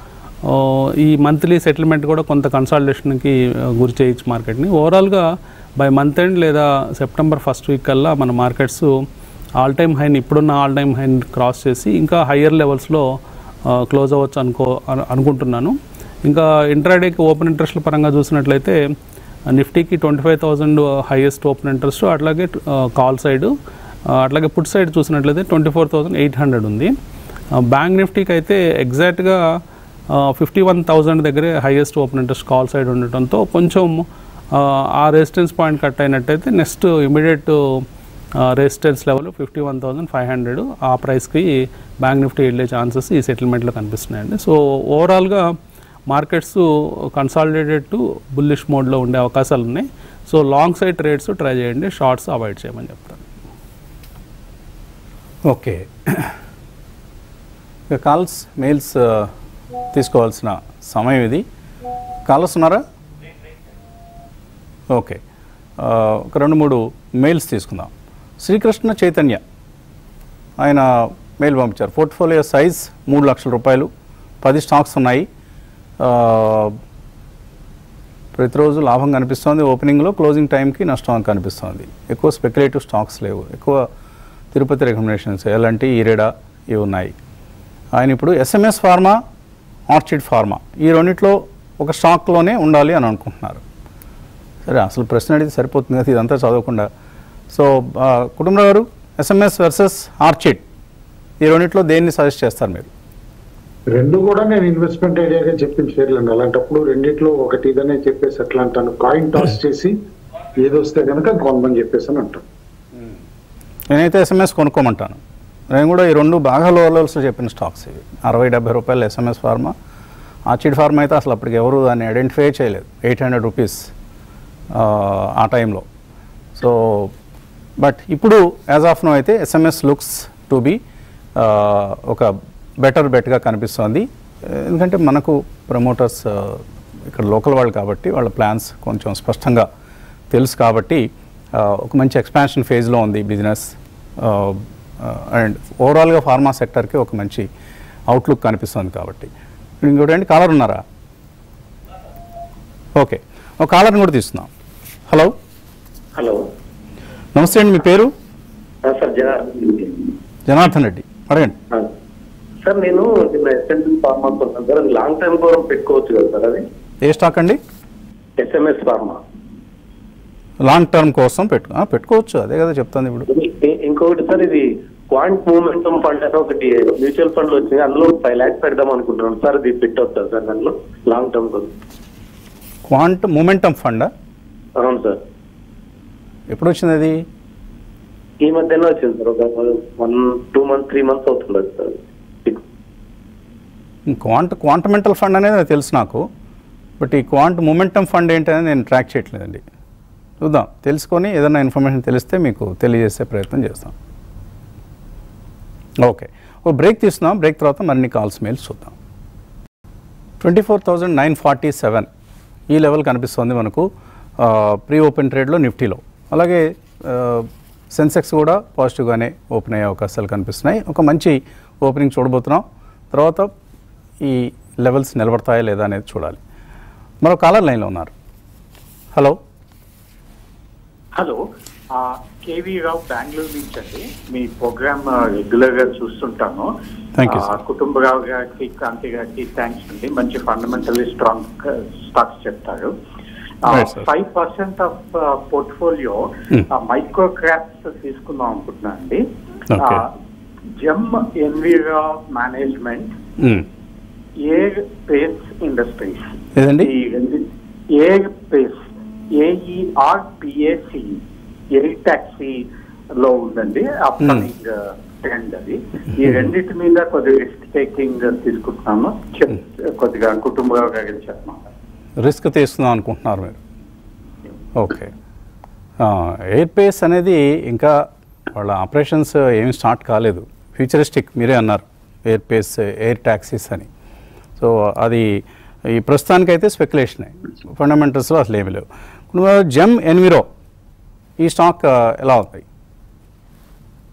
ఆ, ఈ మంత్లీ సెటిల్మెంట్ కూడా కొంత కన్సాలిడేషన్కి గురి చేయొచ్చు మార్కెట్ని ఓవరాల్గా బై మంత్ ఎండ్ లేదా సెప్టెంబర్ ఫస్ట్ వీక్ కల్లా మన మార్కెట్స్ ఆల్ టైమ్ హైని ఇప్పుడున్న ఆల్ టైమ్ హైని క్రాస్ చేసి ఇంకా హయ్యర్ లెవెల్స్లో క్లోజ్ అవ్వచ్చు అనుకో అను- అనుకుంటున్నాను ఇంకా ఇంట్రాడేకి ఓపెన్ ఇంట్రెస్ట్ల పరంగా చూసినట్లయితే నిఫ్టీకి twenty five thousand highest open interest అట్లాగే కాల్ సైడ్ అట్లాగే పుట్ సైడ్ చూసినట్లయితే twenty four thousand eight hundred ఉంది బ్యాంక్ నిఫ్టీకి అయితే ఎగ్జాక్ట్గా ఫిఫ్టీ వన్ థౌజండ్ దగ్గరే highest open interest call side ఉండటంతో కొంచెం ఆ, ఆ రెసిస్టెన్స్ పాయింట్ కట్ అయినట్టయితే next immediate resistance level fifty one thousand five hundred ఆ ప్రైస్కి బ్యాంక్ నిఫ్టీ వెళ్ళే ఛాన్సెస్ ఈ సెటిల్మెంట్లో కనిపిస్తున్నాయండి సో ఓవరాల్గా మార్కెట్స్ కన్సాలిడేటెడ్ టు బుల్లిష్ మోడ్లో ఉండే అవకాశాలు ఉన్నాయి so long side trades try చేయండి షార్ట్స్ అవాయిడ్ చేయమని చెప్తాను ఓకే ఇక కాల్స్ మెయిల్స్ ఆ, తీసుకోవాల్సిన సమయం ఇది కాల్స్ ఉన్నారా ఓకే ఆ, ఒక రెండు మూడు మెయిల్స్ తీసుకుందాం శ్రీకృష్ణ చైతన్య ఆయన మెయిల్ పంపించారు పోర్ట్ఫోలియో సైజ్ మూడు లక్షల రూపాయలు పది స్టాక్స్ ఉన్నాయి ఆ, ప్రతిరోజు లాభం కనిపిస్తోంది ఓపెనింగ్లో క్లోజింగ్ టైంకి నష్టం కనిపిస్తోంది ఎక్కువ స్పెక్యులేటివ్ స్టాక్స్ లేవు ఎక్కువ తిరుపతి రికమెండేషన్స్ ఎలాంటి ఈరేడా ఇవి ఉన్నాయి ఆయన ఇప్పుడు ఎస్ఎంఎస్ ఫార్మా ఆర్చిడ్ ఫార్మా ఈ రెండిట్లో ఒక స్టాక్లోనే ఉండాలి అని అనుకుంటున్నారు సరే అసలు ప్రశ్న అడిగితే సరిపోతుంది కదా ఇదంతా చదవకుండా సో ఆ, కుటుంబరావు గారు ఎస్ఎంఎస్ వర్సెస్ ఆర్చిడ్ ఈ రెండిట్లో దేన్ని సజెస్ట్ చేస్తారు మీరు రెండు కూడా నేను ఇన్వెస్ట్మెంట్ ఐడియాగా చెప్పిన షేర్లు అండి అలాంటప్పుడు రెండిట్లో ఒకటి ఇదనే చెప్పేసి ఎట్లా అంటాను కాయిన్ టాస్ చేసి ఏది వస్తే కనుక కొనమని చెప్పేసి అని అంటాను నేనైతే ఎస్ఎంఎస్ కొనుక్కోమంటాను నేను కూడా ఈ రెండు బాగా లో లెవెల్స్లో చెప్పిన స్టాక్స్ ఇవి అరవై డెబ్బై రూపాయలు ఎస్ఎంఎస్ ఫార్మా ఆర్చిడ్ ఫార్మా అయితే అసలు అప్పటికి ఎవరు దాన్ని ఐడెంటిఫై చేయలేదు ఎయిట్ హండ్రెడ్ రూపీస్ ఆ టైంలో సో బట్ ఇప్పుడు యాజ్ ఆఫ్ నో అయితే ఎస్ఎంఎస్ లుక్స్ టు బి ఒక బెటర్ బెట్గా కనిపిస్తోంది ఎందుకంటే మనకు ప్రమోటర్స్ ఇక్కడ లోకల్ వాళ్ళు కాబట్టి వాళ్ళ ప్లాన్స్ కొంచెం స్పష్టంగా తెలుసు కాబట్టి ఆ, ఒక మంచి ఎక్స్పాన్షన్ ఫేజ్లో ఉంది బిజినెస్ అండ్ ఓవరాల్గా ఫార్మా సెక్టర్కి ఒక మంచి అవుట్లుక్ కనిపిస్తుంది కాబట్టి ఇప్పుడు ఇంకోటి ఏంటి కాలర్ ఉన్నారా ఓకే ఒక కాలర్ని కూడా తీస్తున్నాం హలో హలో నమస్తే అండి మీ పేరు ఆ, సార్ జనార్దన్ జనార్దన్ రెడ్డి అడగండి ఆ, సార్ నేను నిన్న ఎస్ఎంఎస్ ఫార్మా కొన్నాను సార్ అది లాంగ్ టైం కూడా పెట్టుకోవచ్చు కదా సార్ అది ఏ స్టాక్ అండి ఎస్ఎంఎస్ ఫార్మా లాంగ్ టర్మ్ కోసం పెట్టు ఆ, పెట్టుకోవచ్చు అదే కదా చెప్తాను ఇప్పుడు ఇ- ఇంకొకటి సార్ ఇది క్వాంట్ మూమెంటం ఫండ్ అని ఒకటి మ్యూచువల్ ఫండ్ వచ్చింది అందులో ఫైవ్ ల్యాక్స్ పెడదాం అనుకుంటున్నాను సార్ అది పెట్టొచ్చా సార్ దానిలో లాంగ్ టర్మ్ కోసం క్వాంట్ మూమెంటమ్ ఫండ్ అవును సార్ ఎప్పుడు వచ్చింది అది ఈ మధ్యనే వచ్చింది సార్ ఒక one two months three months అవుతుంది సార్ క్వాంట్ క్వాంటమెంటల్ ఫండ్ అనేది నాకు తెలుసు నాకు బట్ ఈ క్వాంట్ మూమెంటమ్ ఫండ్ ఏంటనేది నేను ట్రాక్ చేయట్లేదండి చూద్దాం తెలుసుకొని ఏదైనా ఇన్ఫర్మేషన్ తెలిస్తే మీకు తెలియజేసే ప్రయత్నం చేస్తాం ఓకే ఓ బ్రేక్ తీస్తున్నాం బ్రేక్ తర్వాత మరిన్ని కాల్స్ మెయిల్స్ చూద్దాం twenty four thousand nine forty seven ఈ లెవెల్ కనిపిస్తుంది మనకు ప్రీ ఓపెన్ ట్రేడ్లో నిఫ్టీలో అలాగే సెన్సెక్స్ కూడా పాజిటివ్గానే ఓపెన్ అయ్యే అవకాశాలు కనిపిస్తున్నాయి ఒక మంచి ఓపెనింగ్ చూడబోతున్నాం తర్వాత ఈ లెవెల్స్ నిలబడతాయా లేదా అనేది చూడాలి మరో కాలర్ లైన్లో ఉన్నారు హలో హలో ఆ, కేవీ రావు బెంగళూరు నుంచి అండి మీ ప్రోగ్రామ్ రెగ్యులర్ గా చూస్తుంటాను Thank you, ఆ, sir. కుటుంబరావు గారికి క్రాంతి గారికి థ్యాంక్స్ అండి మంచి ఫండమెంటల్లీ స్ట్రాంగ్ స్టాక్స్ చెప్తారు Right, sir. Five percent of portfolio Hmm. Micro caps తీసుకుందాం అనుకుంటున్నాను అండి Okay. GEM enviro management hmm, air space industries ఏదండి ఈ రెండు air space AER PAC air taxi లో ఉందండి అప్కమింగ్ ట్రెండ్ అది ఈ రెండింటి మీద కొద్దిగా రిస్క్ టేకింగ్ తీసుకుంటున్నాను చెప్- కొద్దిగా కుటుంబ గారికి చెప్పమాట రిస్క్ తీసుకుందాం అనుకుంటున్నారు మీరు ఓకే ఎయిర్ పేస్ అనేది ఇంకా వాళ్ళ ఆపరేషన్స్ ఏమి స్టార్ట్ కాలేదు ఫ్యూచరిస్టిక్ మీరే అన్నారు ఎయిర్ పేస్ ఎయిర్ ట్యాక్సీస్ అని సో అది ఈ ప్రస్తుతానికైతే స్పెక్యులేషనే ఫండమెంటల్స్లో అసలు ఏమీ లేవు ఇప్పుడు జెమ్ ఎన్విరో ఈ స్టాక్ ఆ, ఎలా ఉంది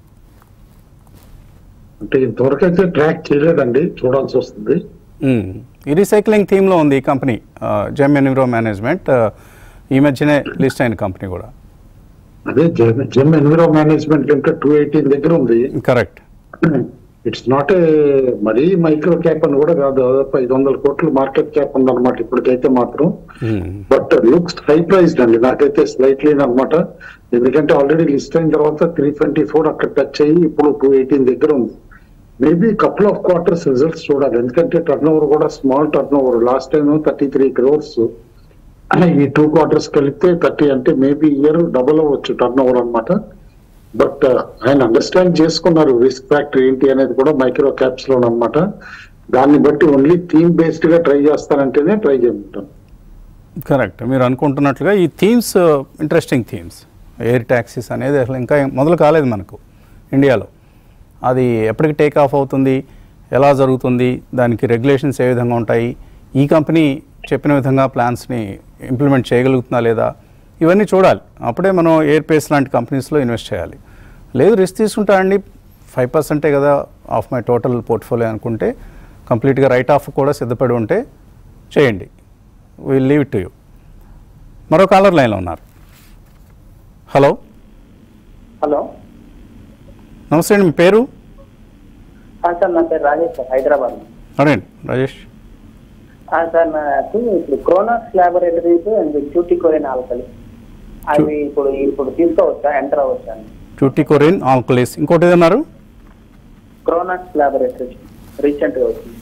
అంటే ఇంతవరకు అయితే ట్రాక్ చేయలేదండి చూడాల్సి వస్తుంది మ్మ్. ఈ రీసైక్లింగ్ థీమ్లో ఉంది ఈ కంపెనీ జెమ్ ఎన్విరో మేనేజ్మెంట్ ఈ మధ్యనే లిస్ట్ అయిన కంపెనీ కూడా అదే GEM enviro management limited two eighteen దగ్గర ఉంది కరెక్ట్ ఇట్స్ నాట్ ఏ మరీ మైక్రో క్యాప్ అని కూడా కాదు దాదాపు ఐదు వందల కోట్లు మార్కెట్ క్యాప్ ఉందన్నమాట ఇప్పటికైతే మాత్రం బట్ లుక్స్ హై ప్రైస్డ్ అండి నాకైతే స్లైట్లీ అనమాట ఎందుకంటే ఆల్రెడీ లిస్ట్ అయిన తర్వాత త్రీ ట్వంటీ ఫోర్ అక్కడ టచ్ అయ్యి ఇప్పుడు టూ ఎయిటీన్ దగ్గర ఉంది maybe couple of quarters results చూడాలి ఎందుకంటే టర్న్ ఓవర్ కూడా small turnover last time thirty three crores ఈ టూ క్వార్టర్స్ కలిపితే థర్టీ అంటే మేబీ ఇయర్ డబుల్ అవ్వచ్చు టర్న్ ఓవర్ అనమాట బట్ ఆయన అండర్స్టాండ్ చేసుకున్నారు రిస్క్ ఫ్యాక్టర్ ఏంటి అనేది కూడా మైక్రో క్యాప్స్ లో అనమాట దాన్ని బట్టి ఓన్లీ థీమ్ బేస్డ్ గా ట్రై చేస్తానంటేనే ట్రై చేయమంటాం కరెక్ట్ మీరు అనుకుంటున్నట్లుగా ఈ themes interesting themes air taxis అనేది అసలు ఇంకా మొదలు కాలేదు మనకు ఇండియాలో అది ఎప్పటికి టేక్ ఆఫ్ అవుతుంది ఎలా జరుగుతుంది దానికి రెగ్యులేషన్స్ ఏ విధంగా ఉంటాయి ఈ కంపెనీ చెప్పిన విధంగా ప్లాన్స్ని ఇంప్లిమెంట్ చేయగలుగుతుందా లేదా ఇవన్నీ చూడాలి అప్పుడే మనం ఎయిర్ పేస్ లాంటి కంపెనీస్లో ఇన్వెస్ట్ చేయాలి లేదు రిస్క్ తీసుకుంటానండి ఫైవ్ పర్సెంటే కదా ఆఫ్ మై టోటల్ పోర్ట్ఫోలియో అనుకుంటే కంప్లీట్గా రైట్ ఆఫ్ కూడా సిద్ధపడి ఉంటే చేయండి will leave it to you మరో కాలర్ లైన్లో ఉన్నారు హలో హలో నమస్తే అండి మీ పేరు ఆ, సార్ నా పేరు రాజేష్ సార్ హైదరాబాద్ అడగండి రాజేష్ ఆ, సార్ నాకు ఇప్పుడు Kronox laboratories and Tuticorin alkali అవి ఇప్పుడు ఇప్పుడు తీసుకోవచ్చా ఎంటర్ అవ్వచ్చా ట్యూటికోరిన్ ఆల్కలీస్ ఇంకోటి ఏదన్నారు క్రోనాక్స్ ల్యాబొరేటరీస్ రీసెంట్ గా వచ్చింది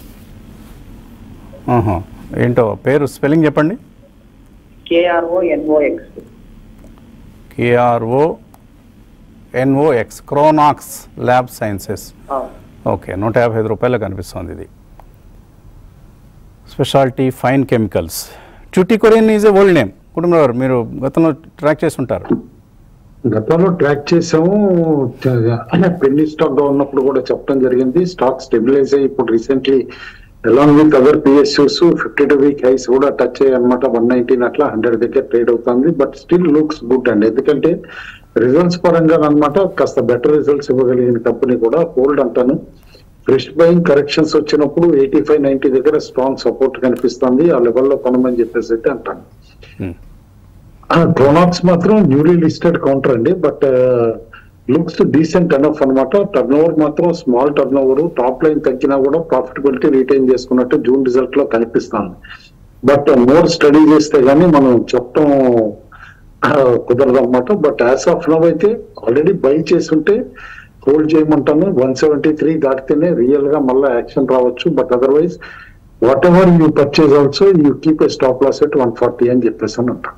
ఆహా. ఏంటో పేరు స్పెల్లింగ్ చెప్పండి K R O N O X K R O N O X Kronox lab sciences okay నూట యాభై ఐదు రూపాయలు కనిపిస్తుంది ఇది speciality fine chemicals Tuticorin is a old name Kutumba గారు మీరు గతంలో ట్రాక్ చేసి ఉంటారు గతంలో ట్రాక్ చేసాము పెన్ని స్టాక్ గా ఉన్నప్పుడు కూడా చెప్పడం జరిగింది స్టాక్ స్టెబిలైజ్ అయ్యి ఇప్పుడు recently along with other PSUs fifty two week highs కూడా టచ్ అయ్యాయి అనమాట వన్ నైన్టీన్ అట్లా హండ్రెడ్ దగ్గర ట్రేడ్ అవుతుంది బట్ స్టిల్ లుక్స్ గుడ్ అండి ఎందుకంటే రిజల్ట్స్ పరంగా అనమాట కాస్త బెటర్ రిజల్ట్స్ ఇవ్వగలిగిన కంపెనీ కూడా హోల్డ్ అంటాను ఫ్రెష్ బయింగ్ కరెక్షన్స్ వచ్చినప్పుడు ఎయిటీ ఫైవ్ నైన్టీ దగ్గర స్ట్రాంగ్ సపోర్ట్ కనిపిస్తుంది ఆ లెవెల్లో కొనమని చెప్పేసి అయితే అంటాను క్రోనాక్స్ మాత్రం న్యూలీ లిస్టెడ్ కౌంటర్ అండి బట్ లుక్స్ డీసెంట్ ఎనఫ్ అనమాట టర్న్ ఓవర్ మాత్రం small turnover top line తగ్గినా కూడా ప్రాఫిటబిలిటీ రిటైన్ చేసుకున్నట్టు జూన్ రిజల్ట్ లో కనిపిస్తుంది బట్ మోర్ స్టడీ చేస్తే గానీ మనం చెప్పడం కుదరదు అనమాట బట్ యాజ్ ఆఫ్ నవ్ అయితే ఆల్రెడీ బై చేసి ఉంటే హోల్డ్ చేయమంటాను వన్ సెవెంటీ త్రీ దాటితేనే రియల్ గా మళ్ళీ యాక్షన్ రావచ్చు but otherwise whatever you purchase also you keep a stop loss at one forty అని చెప్పేసి అని అంటాను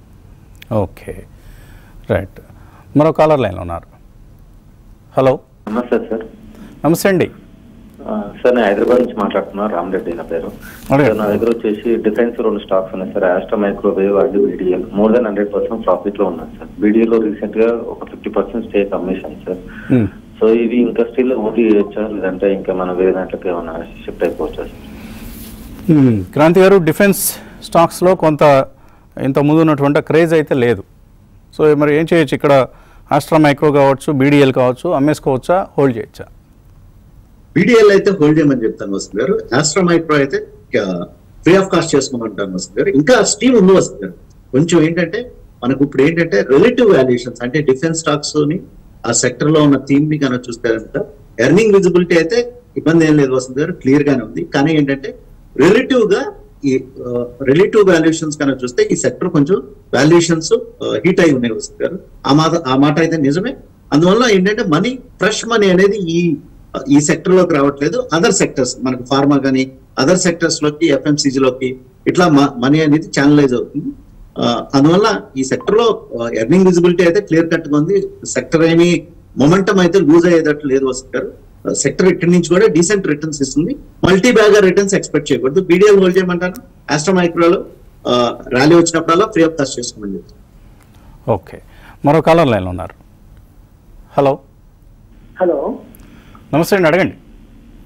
ఓకే రైట్ మరో కాలర్ లైన్లో ఉన్నారు హలో నమస్తే సార్ నమస్తే అండి ఆ, సార్ నేను హైదరాబాద్ నుంచి మాట్లాడుతున్నా రామరెడ్డి నా పేరు అదే. సార్ నా దగ్గర వచ్చేసి డిఫెన్స్ రెండు స్టాక్స్ ఉన్నాయి sir Astra microwave and BDL more than hundred percent profit లో ఉన్నాయి సార్ BDL లో రీసెంట్ గా ఒక ఫిఫ్టీ పర్సెంట్ స్టేక్ అమ్మేశాను సార్ Hmm. సో ఇవి ఇంకా స్టిల్ ఓన్లీ చేయొచ్చా లేదంటే ఇంకా మన వేరే దాంట్లోకి ఏమైనా షిఫ్ట్ అయిపోవచ్చా సార్ Hmm. క్రాంతి గారు డిఫెన్స్ స్టాక్స్లో కొంత ఇంత ముందు ఉన్నటువంటి క్రేజ్ అయితే లేదు సో మరి ఏం చేయొచ్చు ఇక్కడ ఆస్ట్రా మైక్రో కావచ్చు బీడీఎల్ కావచ్చు అమ్మేసుకోవచ్చా హోల్డ్ చేయొచ్చా బీడీఎల్ అయితే హోల్డ్ చేయమని చెప్తాను వస్తుంది గారు ఆస్ట్రా మైక్రో అయితే ఫ్రీ ఆఫ్ కాస్ట్ చేసుకోమంటాను వస్తుంది గారు ఇంకా స్టీమ్ ఉంది వస్తుంది గారు కొంచెం ఏంటంటే మనకు ఇప్పుడు ఏంటంటే రిలేటివ్ వాల్యుయేషన్స్ అంటే డిఫెన్స్ స్టాక్స్ ని ఆ సెక్టర్ లో ఉన్న థీమ్ ని కనుక చూస్తే కనుక ఎర్నింగ్ విజిబిలిటీ అయితే ఇబ్బంది ఏం లేదు వస్తుంది గారు క్లియర్ గానే ఉంది కానీ ఏంటంటే రిలేటివ్ గా ఈ రిలేటివ్ వాల్యుయేషన్స్ కనుక చూస్తే ఈ సెక్టర్ కొంచెం వాల్యుయేషన్స్ హీట్ అయి ఉన్నాయి వస్తుంది గారు ఆ మాట ఆ మాట అయితే నిజమే అందువల్ల ఏంటంటే మనీ ఫ్రెష్ మనీ అనేది ఈ ఈ సెక్టర్ లోకి రావట్లేదు అదర్ సెక్టర్స్ మనకు ఫార్మా కానీ అదర్ సెక్టర్స్ లోకి FMCG లోకి ఇట్లా మనీ అనేది ఛానలైజ్ అవుతుంది ఆ, అందువల్ల ఈ సెక్టర్ లో ఎర్నింగ్ విజిబిలిటీ అయితే క్లియర్ కట్ గా ఉంది సెక్టర్ ఏమి మొమెంటం అయితే లూజ్ అయ్యేటట్లు లేదు వస్తారు సెక్టర్ ఇక్కడి నుంచి కూడా డీసెంట్ రిటర్న్స్ ఇస్తుంది మల్టీ బ్యాగర్ రిటర్న్స్ ఎక్స్పెక్ట్ చేయకూడదు బీడీఎల్ హోల్డ్ చేయమంటాను ఆస్ట్రా మైక్రోలో ర్యాలీ వచ్చినప్పుడల్లా ఫ్రీ ఆఫ్ కాస్ట్ చేసుకోమని చెప్తాను ఓకే మరో కాలర్ లైన్లో ఉన్నారు హలో హలో నమస్తే అండి అడగండి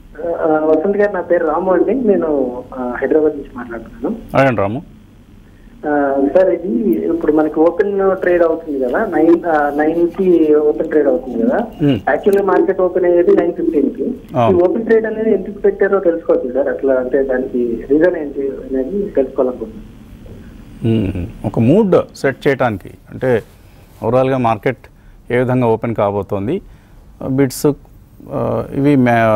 వసంత్ గారు నా పేరు రాము అండి నేను ఆ, హైదరాబాద్ నుంచి మాట్లాడుతున్నాను అడగండి రాము ఆ, సార్ ఇది ఇప్పుడు మనకి ఓపెన్ ట్రేడ్ అవుతుంది కదా నైన్ నైన్ కి ఓపెన్ ట్రేడ్ అవుతుంది కదా Hmm. యాక్చువల్లీ మార్కెట్ ఓపెన్ అయ్యేది నైన్ ఫిఫ్టీన్ కి Ah. ఈ ఓపెన్ ట్రేడ్ అనేది ఎందుకు పెట్టారో తెలుసుకోవచ్చు సార్ అట్లా అంటే దానికి రీజన్ ఏంటి అనేది తెలుసుకోవాలనుకుంటున్నాను మ్మ్. ఒక మూడ్ సెట్ చేయడానికి అంటే ఓవరాల్గా మార్కెట్ ఏ విధంగా ఓపెన్ కాబోతోంది బిట్స్ ఇవి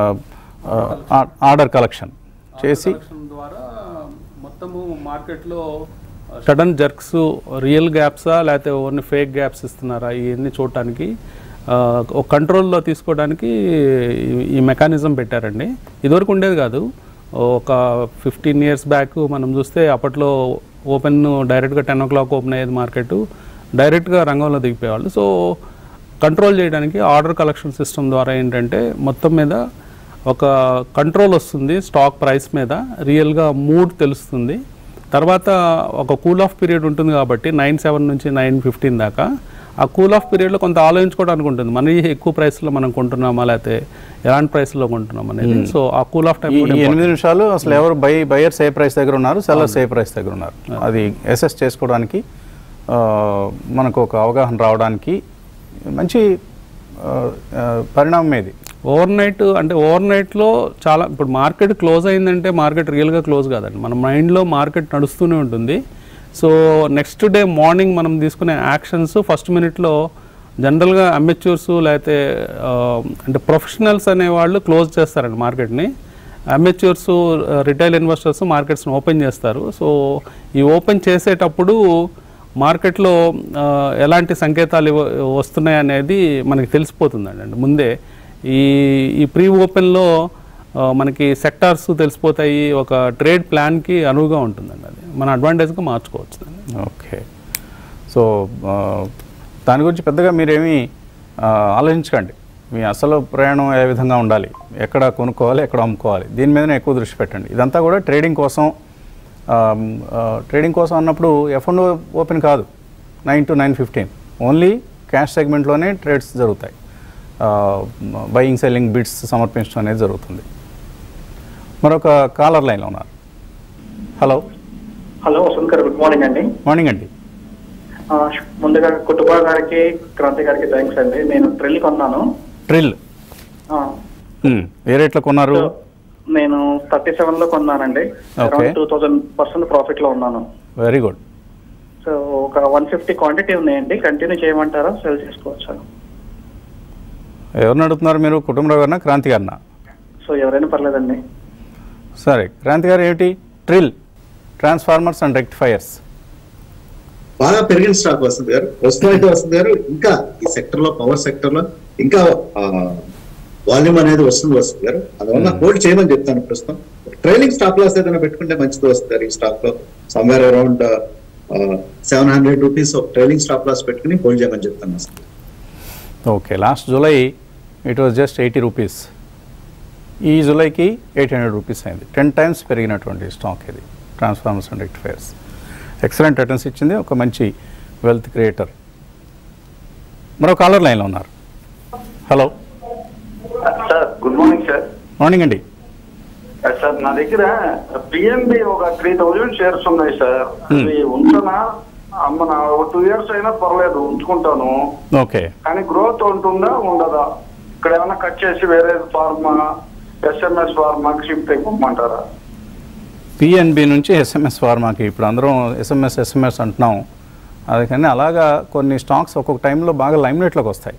ఆర్డర్ కలెక్షన్ చేసి కలెక్షన్ ద్వారా మొత్తము మార్కెట్లో సడన్ జర్క్స్ రియల్ గ్యాప్సా లేకపోతే ఓన్లీ ఫేక్ గ్యాప్స్ ఇస్తున్నారా ఇవన్నీ చూడటానికి ఆ, ఒక కంట్రోల్లో తీసుకోవడానికి ఈ- ఈ మెకానిజం పెట్టారండి ఇదివరకు ఉండేది కాదు ఒక ఫిఫ్టీన్ ఇయర్స్ బ్యాక్ మనం చూస్తే అప్పట్లో ఓపెన్ డైరెక్ట్గా టెన్ ఓ క్లాక్ ఓపెన్ అయ్యేది మార్కెట్ డైరెక్ట్గా రంగంలో దిగిపోయేవాళ్ళు సో కంట్రోల్ చేయడానికి ఆర్డర్ కలెక్షన్ సిస్టమ్ ద్వారా ఏంటంటే మొత్తం మీద ఒక కంట్రోల్ వస్తుంది స్టాక్ ప్రైస్ మీద రియల్గా మూడ్ తెలుస్తుంది తర్వాత ఒక కూల్ ఆఫ్ పీరియడ్ ఉంటుంది కాబట్టి నైన్ సెవెన్ నుంచి నైన్ ఫిఫ్టీన్ దాకా ఆ కూల్ ఆఫ్ పీరియడ్లో కొంత ఆలోచించుకోవడానికి ఉంటుంది మన ఎక్కువ ప్రైస్లో మనం కొంటున్నామా లేకపోతే ఎలాంటి ప్రైస్లో కొంటున్నాం అనేది సో ఆ కూల్ ఆఫ్ టైం ఈ ఈ ఎనిమిది నిమిషాలు అసలు ఎవరు బై బయర్స్ ఏ ప్రైస్ దగ్గర ఉన్నారు సెల్లర్స్ ఏ ప్రైస్ దగ్గర ఉన్నారు అది అసెస్ చేసుకోవడానికి ఆ, మనకు ఒక అవగాహన రావడానికి మంచి ఆ, ఆ, పరిణామం ఇది ఓవర్ నైట్ అంటే ఓవర్ నైట్లో చాలా ఇప్పుడు మార్కెట్ క్లోజ్ అయిందంటే మార్కెట్ రియల్గా క్లోజ్ కాదండి మన మైండ్లో మార్కెట్ నడుస్తూనే ఉంటుంది సో నెక్స్ట్ డే మార్నింగ్ మనం తీసుకునే యాక్షన్స్ ఫస్ట్ మినిట్లో జనరల్గా అమెచ్యూర్స్ లేకపోతే ఆ, అంటే ప్రొఫెషనల్స్ అనేవాళ్ళు క్లోజ్ చేస్తారండి మార్కెట్ని అమెచ్యూర్స్ రిటైల్ ఇన్వెస్టర్స్ మార్కెట్స్ని ఓపెన్ చేస్తారు సో ఈ ఓపెన్ చేసేటప్పుడు మార్కెట్లో ఆ, ఎలాంటి సంకేతాలు ఇవ్వ- వస్తున్నాయి అనేది మనకి తెలిసిపోతుందండి అంటే ముందే ఈ ఈ ప్రీ ఓపెన్లో ఆ, మనకి సెక్టార్స్ తెలిసిపోతాయి ఒక ట్రేడ్ ప్లాన్కి అనువుగా ఉంటుందండి అది మన అడ్వాంటేజ్గా మార్చుకోవచ్చు దాన్ని. ఓకే సో ఆ, దాని గురించి పెద్దగా మీరేమీ ఆ, ఆలోచించకండి మీ అసలు ప్రయాణం ఏ విధంగా ఉండాలి ఎక్కడ కొనుక్కోవాలి ఎక్కడ అమ్ముకోవాలి దీని మీదనే ఎక్కువ దృష్టి పెట్టండి ఇదంతా కూడా ట్రేడింగ్ కోసం ఆ, ఆ, ట్రేడింగ్ కోసం అన్నప్పుడు ఎఫ్ అండ్ ఓపెన్ కాదు nine to nine fifteen only cash సెగ్మెంట్లోనే ట్రేడ్స్ జరుగుతాయి బయింగ్ సెల్లింగ్ బిడ్స్ సమర్పించడం అనేది జరుగుతుంది మరొక కాలర్ లైన్లో ఉన్నారు హలో హలో వసంత్ గారు గుడ్ మార్నింగ్ అండి మార్నింగ్ అండి ఆ, ముందుగా కుటుంబ గారికి క్రాంతి గారికి థ్యాంక్స్ అండి నేను ట్రిల్ కొన్నాను ట్రిల్ ఆ, మ్మ్. ఏ రేట్లో కొన్నారు సో నేను థర్టీ సెవెన్ లో కొన్నానండి Okay. Around two thousand percent profit లో ఉన్నాను వెరీ గుడ్ సో ఒక వన్ ఫిఫ్టీ క్వాంటిటీ ఉన్నాయండి కంటిన్యూ చేయమంటారా సెల్ చేసుకోవచ్చా ఎవరిని అడుగుతున్నారు మీరు కుటుంబరావు గారినా క్రాంతి గారినా సో ఎవరైనా పర్లేదండి సరే క్రాంతి గారు ఏమిటి ట్రిల్ ట్రాన్స్ఫార్మర్స్ అండ్ రెక్టిఫైయర్స్ బాగా పెరిగిన స్టాక్ వస్తుంది గారు వస్తున్నట్టు వస్తుంది గారు ఇంకా ఈ సెక్టర్ లో పవర్ సెక్టర్ లో ఇంకా వాల్యూమ్ అనేది వస్తుంది వస్తుంది గారు అందువల్ల హోల్డ్ చేయమని చెప్తాను ప్రస్తుతం ట్రైలింగ్ స్టాక్ లాస్ ఏదైనా పెట్టుకుంటే మంచిది వస్తుంది గారు ఈ స్టాక్ లో somewhere around seven hundred rupees trailing stop loss పెట్టుకుని హోల్డ్ చేయమని చెప్తాను అసలు okay last July it was just eighty rupees ఈ జూలైకి ఎయిట్ హండ్రెడ్ రూపీస్ అయింది టెన్ టైమ్స్ పెరిగినటువంటి స్టాక్ ఇది transformers and rectifiers excellent returns ఇచ్చింది ఒక మంచి వెల్త్ క్రియేటర్ మరో కాలర్ లైన్లో ఉన్నారు hello sir good morning sir morning అండి సార్ నా దగ్గర పిఎన్బి ఒక త్రీ థౌజండ్ షేర్స్ ఉన్నాయి సార్ Hmm. అవి ఉంచనా అమ్మన ఒక టూ ఇయర్స్ అయినా పర్లేదు ఉంచుకుంటాను ఓకే కానీ గ్రోత్ ఉంటుందా ఉండదా ఇక్కడ ఏమైనా కట్ చేసి వేరే ఫార్మా ఎస్ఎంఎస్ ఫార్మాకి షిఫ్ట్ అయిపోమంటారా పిఎన్బి నుంచి ఎస్ఎంఎస్ ఫార్మాకి ఇప్పుడు అందరం ఎస్ఎంఎస్ ఎస్ఎంఎస్ అంటున్నాం అది కానీ అలాగా కొన్ని స్టాక్స్ ఒక్కొక్క టైంలో బాగా లైమ్లైట్లోకి వస్తాయి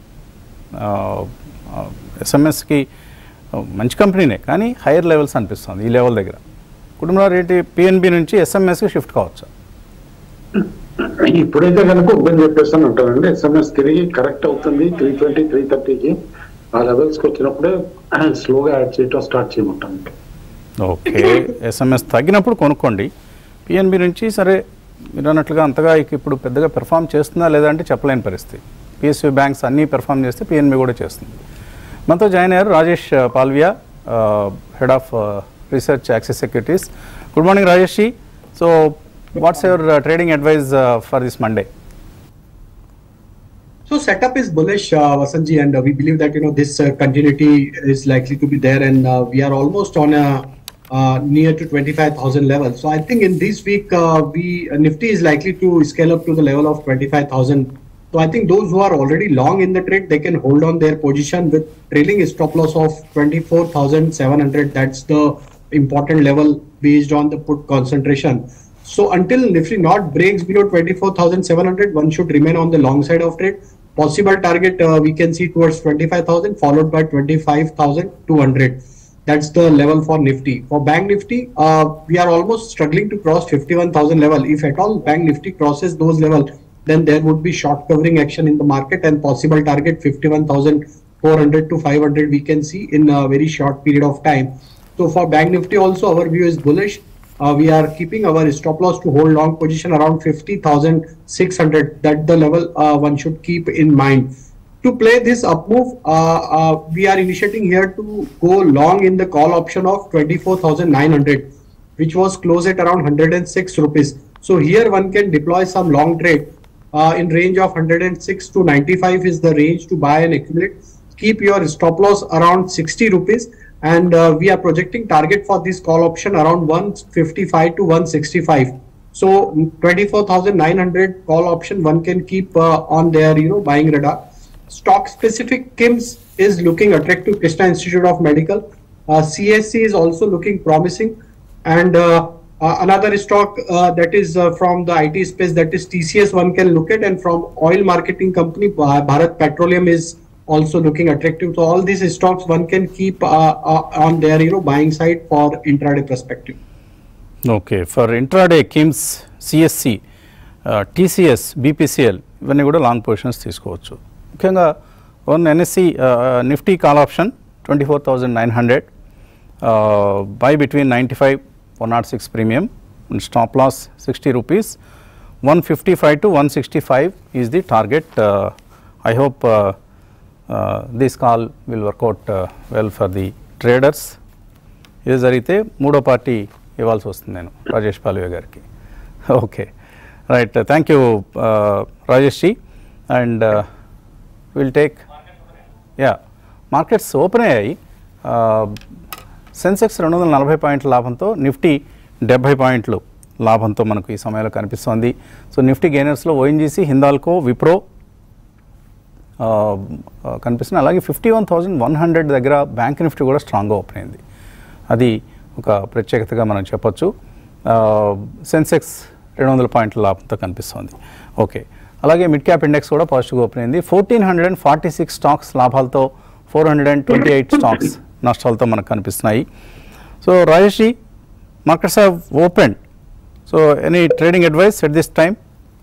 ఎస్ఎంఎస్కి మంచి కంపెనీనే కానీ హైయర్ లెవెల్స్ అనిపిస్తుంది ఈ లెవెల్ దగ్గర కుటుంబ రేటు పిఎన్బి నుంచి ఎస్ఎంఎస్కి షిఫ్ట్ కావచ్చు ఇప్పుడైతే కనుక ఓపెన్ చెప్పేస్తాను అంటానండి ఎస్ఎంఎస్ తిరిగి కరెక్ట్ అవుతుంది త్రీ ట్వంటీ త్రీ థర్టీకి ఆ లెవెల్స్ కి వచ్చినప్పుడే స్లోగా యాడ్ చేయటం స్టార్ట్ చేయమంటాను ఓకే ఎస్ఎంఎస్ తగ్గినప్పుడు కొనుక్కోండి పిఎన్బి నుంచి సరే మీరు అన్నట్లుగా అంతగా ఇక ఇప్పుడు పెద్దగా పెర్ఫామ్ చేస్తుందా లేదా అంటే చెప్పలేని పరిస్థితి పిఎస్యూ బ్యాంక్స్ అన్నీ పెర్ఫామ్ చేస్తే పిఎన్బి కూడా చేస్తుంది మనతో జాయిన్ అయ్యారు Rajesh Palviya head of research Axis Securities good morning Rajesh ji so what's your trading advice for this Monday So setup is bullish, uh, Vasanji, and uh, we believe that you know this uh, continuity is likely to be there, and uh, we are almost on a uh, near to 25,000 level. So I think in this week, uh, we uh, Nifty is likely to scale up to the level of 25,000. So I think those who are already long in the trade, they can hold on their position with trailing stop loss of 24,700. That's the important level based on the put concentration. So until Nifty not breaks below 24,700, one should remain on the long side of trade. Possible target uh, we can see towards 25,000 followed by 25,200. That's the level for Nifty. For Bank Nifty, uh, we are almost struggling to cross 51,000 level. If at all Bank Nifty crosses those level, then there would be short covering action in the market and possible target 51,400 to 500 we can see in a very short period of time. So for Bank Nifty also our view is bullish. Uh, we are keeping our stop loss to hold long position around 50,600. That the level uh, one should keep in mind. To play this up move, uh, uh, we are initiating here to go long in the call option of 24,900, which was closed at around 106 rupees. So here one can deploy some long trade uh, in range of 106 to 95 is the range to buy and accumulate. Keep your stop loss around 60 rupees and uh, we are projecting target for this call option around 155 to 165 so 24900 call option one can keep uh, on their you know buying radar stock specific kims is looking attractive krishna institute of medical uh, csc is also looking promising and uh, uh, another stock uh, that is uh, from the it space that is tcs one can look at and from oil marketing company Bha- bharat petroleum is also looking attractive. So all these stocks one can keep uh, uh, on their you know buying side for intraday perspective. Okay for intraday KIMS CSC TCS BPCL ఇవన్నీ కూడా long positions తీసుకోవచ్చు ముఖ్యంగా one NSC Nifty call option twenty four thousand nine hundred buy between ninety five one not six premium stop loss sixty rupees one fifty five to one sixty five is the target I hope this call will work out well for the traders ఇది జరిగితే మూడో party ఇవ్వాల్సి వస్తుంది నేను రాజేష్ పాల్వే గారికి okay right thank you Rajesh ji and will take ya markets open అయ్యాయి Sensex రెండు వందల నలభై పాయింట్ల లాభంతో నిఫ్టీ డెబ్బై పాయింట్లు లాభంతో మనకు ఈ సమయంలో కనిపిస్తోంది సో నిఫ్టీ గెయినర్స్లో ఓఎన్జీసీ హిందాల్కో విప్రో ఆ, ఆ, కనిపిస్తుంది అలాగే fifty one thousand one hundred దగ్గర బ్యాంక్ నిఫ్టీ కూడా స్ట్రాంగ్గా ఓపెన్ అయింది అది ఒక ప్రత్యేకతగా మనం చెప్పొచ్చు ఆ, సెన్సెక్స్ రెండు వందల పాయింట్ల లాభంతో కనిపిస్తోంది ఓకే అలాగే మిడ్ క్యాప్ ఇండెక్స్ కూడా పాజిటివ్గా ఓపెన్ అయింది fourteen hundred and forty six stocks లాభాలతో four hundred and twenty eight stocks నష్టాలతో మనకు కనిపిస్తున్నాయి so Rajesh ji markets have open so any trading advice at this time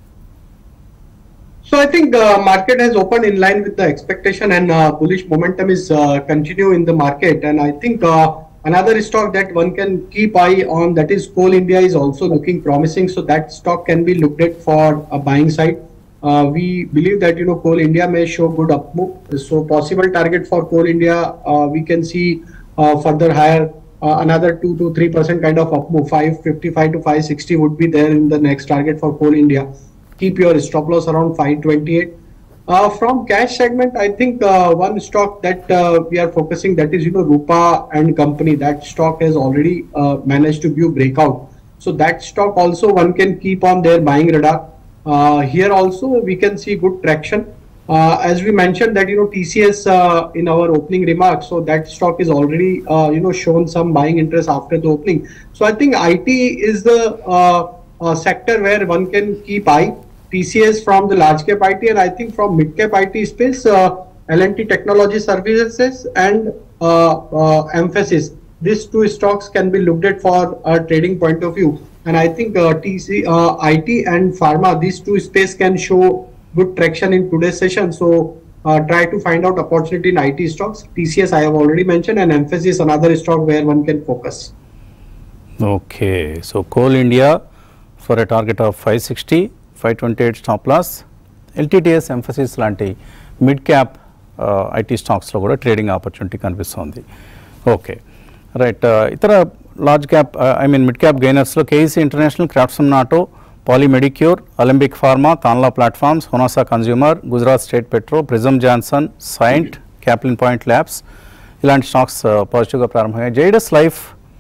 So I think uh, market has opened in line with the expectation and uh, bullish momentum is uh, continue in the market. And I think uh, another stock that one can keep eye on that is Coal India is also looking promising. So that stock can be looked at for a buying side. Uh, we believe that you know Coal India may show good up move. So possible target for Coal India uh, we can see uh, further higher. Uh, another 2 to 3 percent kind of up move 555 to 560 would be there in the next target for coal india keep your stop loss around 528 uh, from cash segment i think uh, one stock that uh, we are focusing that is you know rupa and company that stock has already uh, managed to view breakout so that stock also one can keep on their buying radar uh, here also we can see good traction uh, as we mentioned that you know TCS uh, in our opening remarks, so that stock is already uh, you know shown some buying interest after the opening. So I think IT is the uh, uh, sector where one can keep eye. TCS from the large cap IT and I think from mid cap IT space, uh, L&T Technology Services and uh, uh, Emphasis. These two stocks can be looked at for a trading point of view. And I think uh, TC, uh, IT and pharma, these two space can show good traction in today's session. So uh, try to find out opportunity in IT stocks. TCS I have already mentioned and Emphasis another stock where one can focus. Okay so coal India for a target of five sixty five twenty eight stop loss LTTS Mphasis లాంటి mid cap IT స్టాక్స్లో కూడా trading opportunity కనిపిస్తోంది okay right ఇతర large cap I mean mid cap గెయినర్స్లో KEC international Craftsman auto Poly Medicure Alembic pharma Tanla platforms Honasa consumer Gujarat state petro Prism Johnson Cyient Caplin point labs ఇలాంటి stocks పాజిటివ్గా ప్రారంభమయ్యాయి Zydus life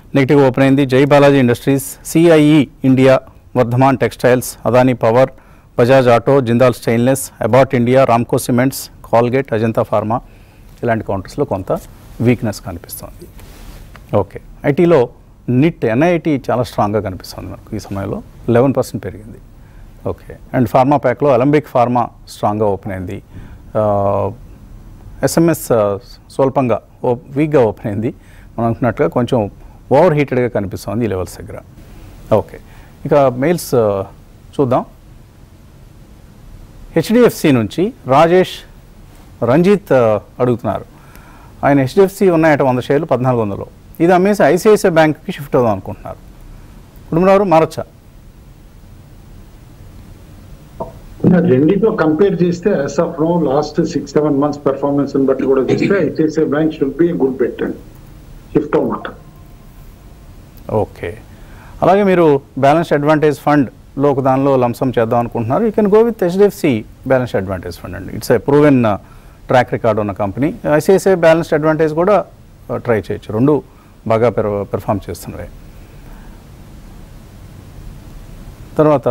negative open అయింది జై Balaji industries CIE India Vardhman textiles Adani power Bajaj auto Jindal stainless Abbott India Ramco cements Colgate Ajanta pharma ఇలాంటి కౌంటర్స్లో కొంత weakness కనిపిస్తుంది okay ఐటీలో నిట్ ఎన్ఐటి చాలా స్ట్రాంగ్గా కనిపిస్తుంది మనకు ఈ సమయంలో లెవెన్ పర్సెంట్ పెరిగింది ఓకే అండ్ ఫార్మా ప్యాక్లో అలంబిక్ ఫార్మా స్ట్రాంగ్గా ఓపెన్ అయింది ఎస్ఎంఎస్ స్వల్పంగా ఓ వీక్గా ఓపెన్ అయింది మనం అనుకున్నట్టుగా కొంచెం ఓవర్ హీటెడ్గా కనిపిస్తుంది ఈ లెవెల్స్ దగ్గర ఓకే ఇక మెయిల్స్ చూద్దాం హెచ్డిఎఫ్సి నుంచి రాజేష్ రంజిత్ ఆ, అడుగుతున్నారు ఆయన హెచ్డిఎఫ్సి ఉన్నాయట వంద షేర్లు పద్నాలుగు వందలు ఇది అమ్మేసి ఐసిఐసిఐ బ్యాంక్కి షిఫ్ట్ అవుదాం అనుకుంటున్నారు కుటుంబరావు మారచ్చా రెండితో కంపేర్ చేస్తే as of now last six seven months performance బట్టి కూడా చూస్తే ICICI bank should be good bet అండి షిఫ్ట్ అన్నమాట ఓకే అలాగే మీరు బ్యాలెన్స్ అడ్వాంటేజ్ ఫండ్లో ఒక దానిలో లంసం చేద్దాం అనుకుంటున్నారు you can go with HDFC balance advantage fund అండి it's a proven track record ఉన్న కంపెనీ ఐసిఐసిఐ బ్యాలెన్స్ అడ్వాంటేజ్ కూడా ట్రై చేయొచ్చు రెండు బాగా పెర్ పెర్ఫామ్ చేస్తున్నాయి తర్వాత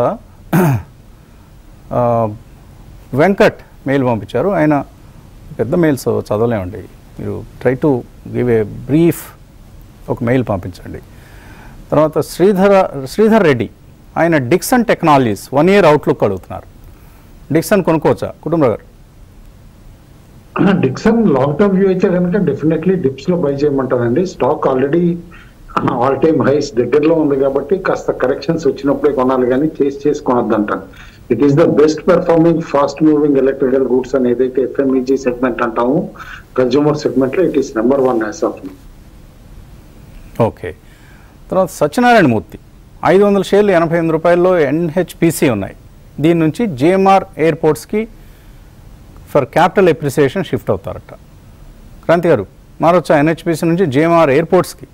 ఆ, వెంకట్ మెయిల్ పంపించారు ఆయన పెద్ద మెయిల్స్ చదవలేమండి మీరు try to give a brief ఒక మెయిల్ పంపించండి తర్వాత శ్రీధర శ్రీధర్ రెడ్డి ఆయన Dixon technologies one year outlook అడుగుతున్నారు డిక్సన్ కొనుక్కోవచ్చా కుటుంబ గారు డిక్సన్ లాంగ్ టర్మ్ వ్యూ అయితే కనుక డెఫినెట్లీ డిప్స్ లో బై చేయమంటారండి stock already all time highs దగ్గరలో ఉంది కాబట్టి కాస్త కరెక్షన్స్ వచ్చినప్పుడే కొనాలి కానీ చేసి చేసి కొనొద్దంటాను it is the best performing fast moving electrical goods అని ఏదైతే ఎఫ్ఎంఈజీ సెగ్మెంట్ అంటామో కన్జ్యూమర్ సెగ్మెంట్ లో it is number one as of okay తర్వాత సత్యనారాయణ మూర్తి ఐదు వందల షేర్లు ఎనభై ఎనిమిది రూపాయల్లో ఎన్హెచ్పిసి ఉన్నాయి దీని నుంచి జేఎంఆర్ ఎయిర్పోర్ట్స్కి ఫర్ క్యాపిటల్ ఎప్రిసియేషన్ షిఫ్ట్ అవుతారట క్రాంతి గారు మారొచ్చా ఎన్హెచ్పిసి నుంచి జేఎంఆర్ ఎయిర్పోర్ట్స్కి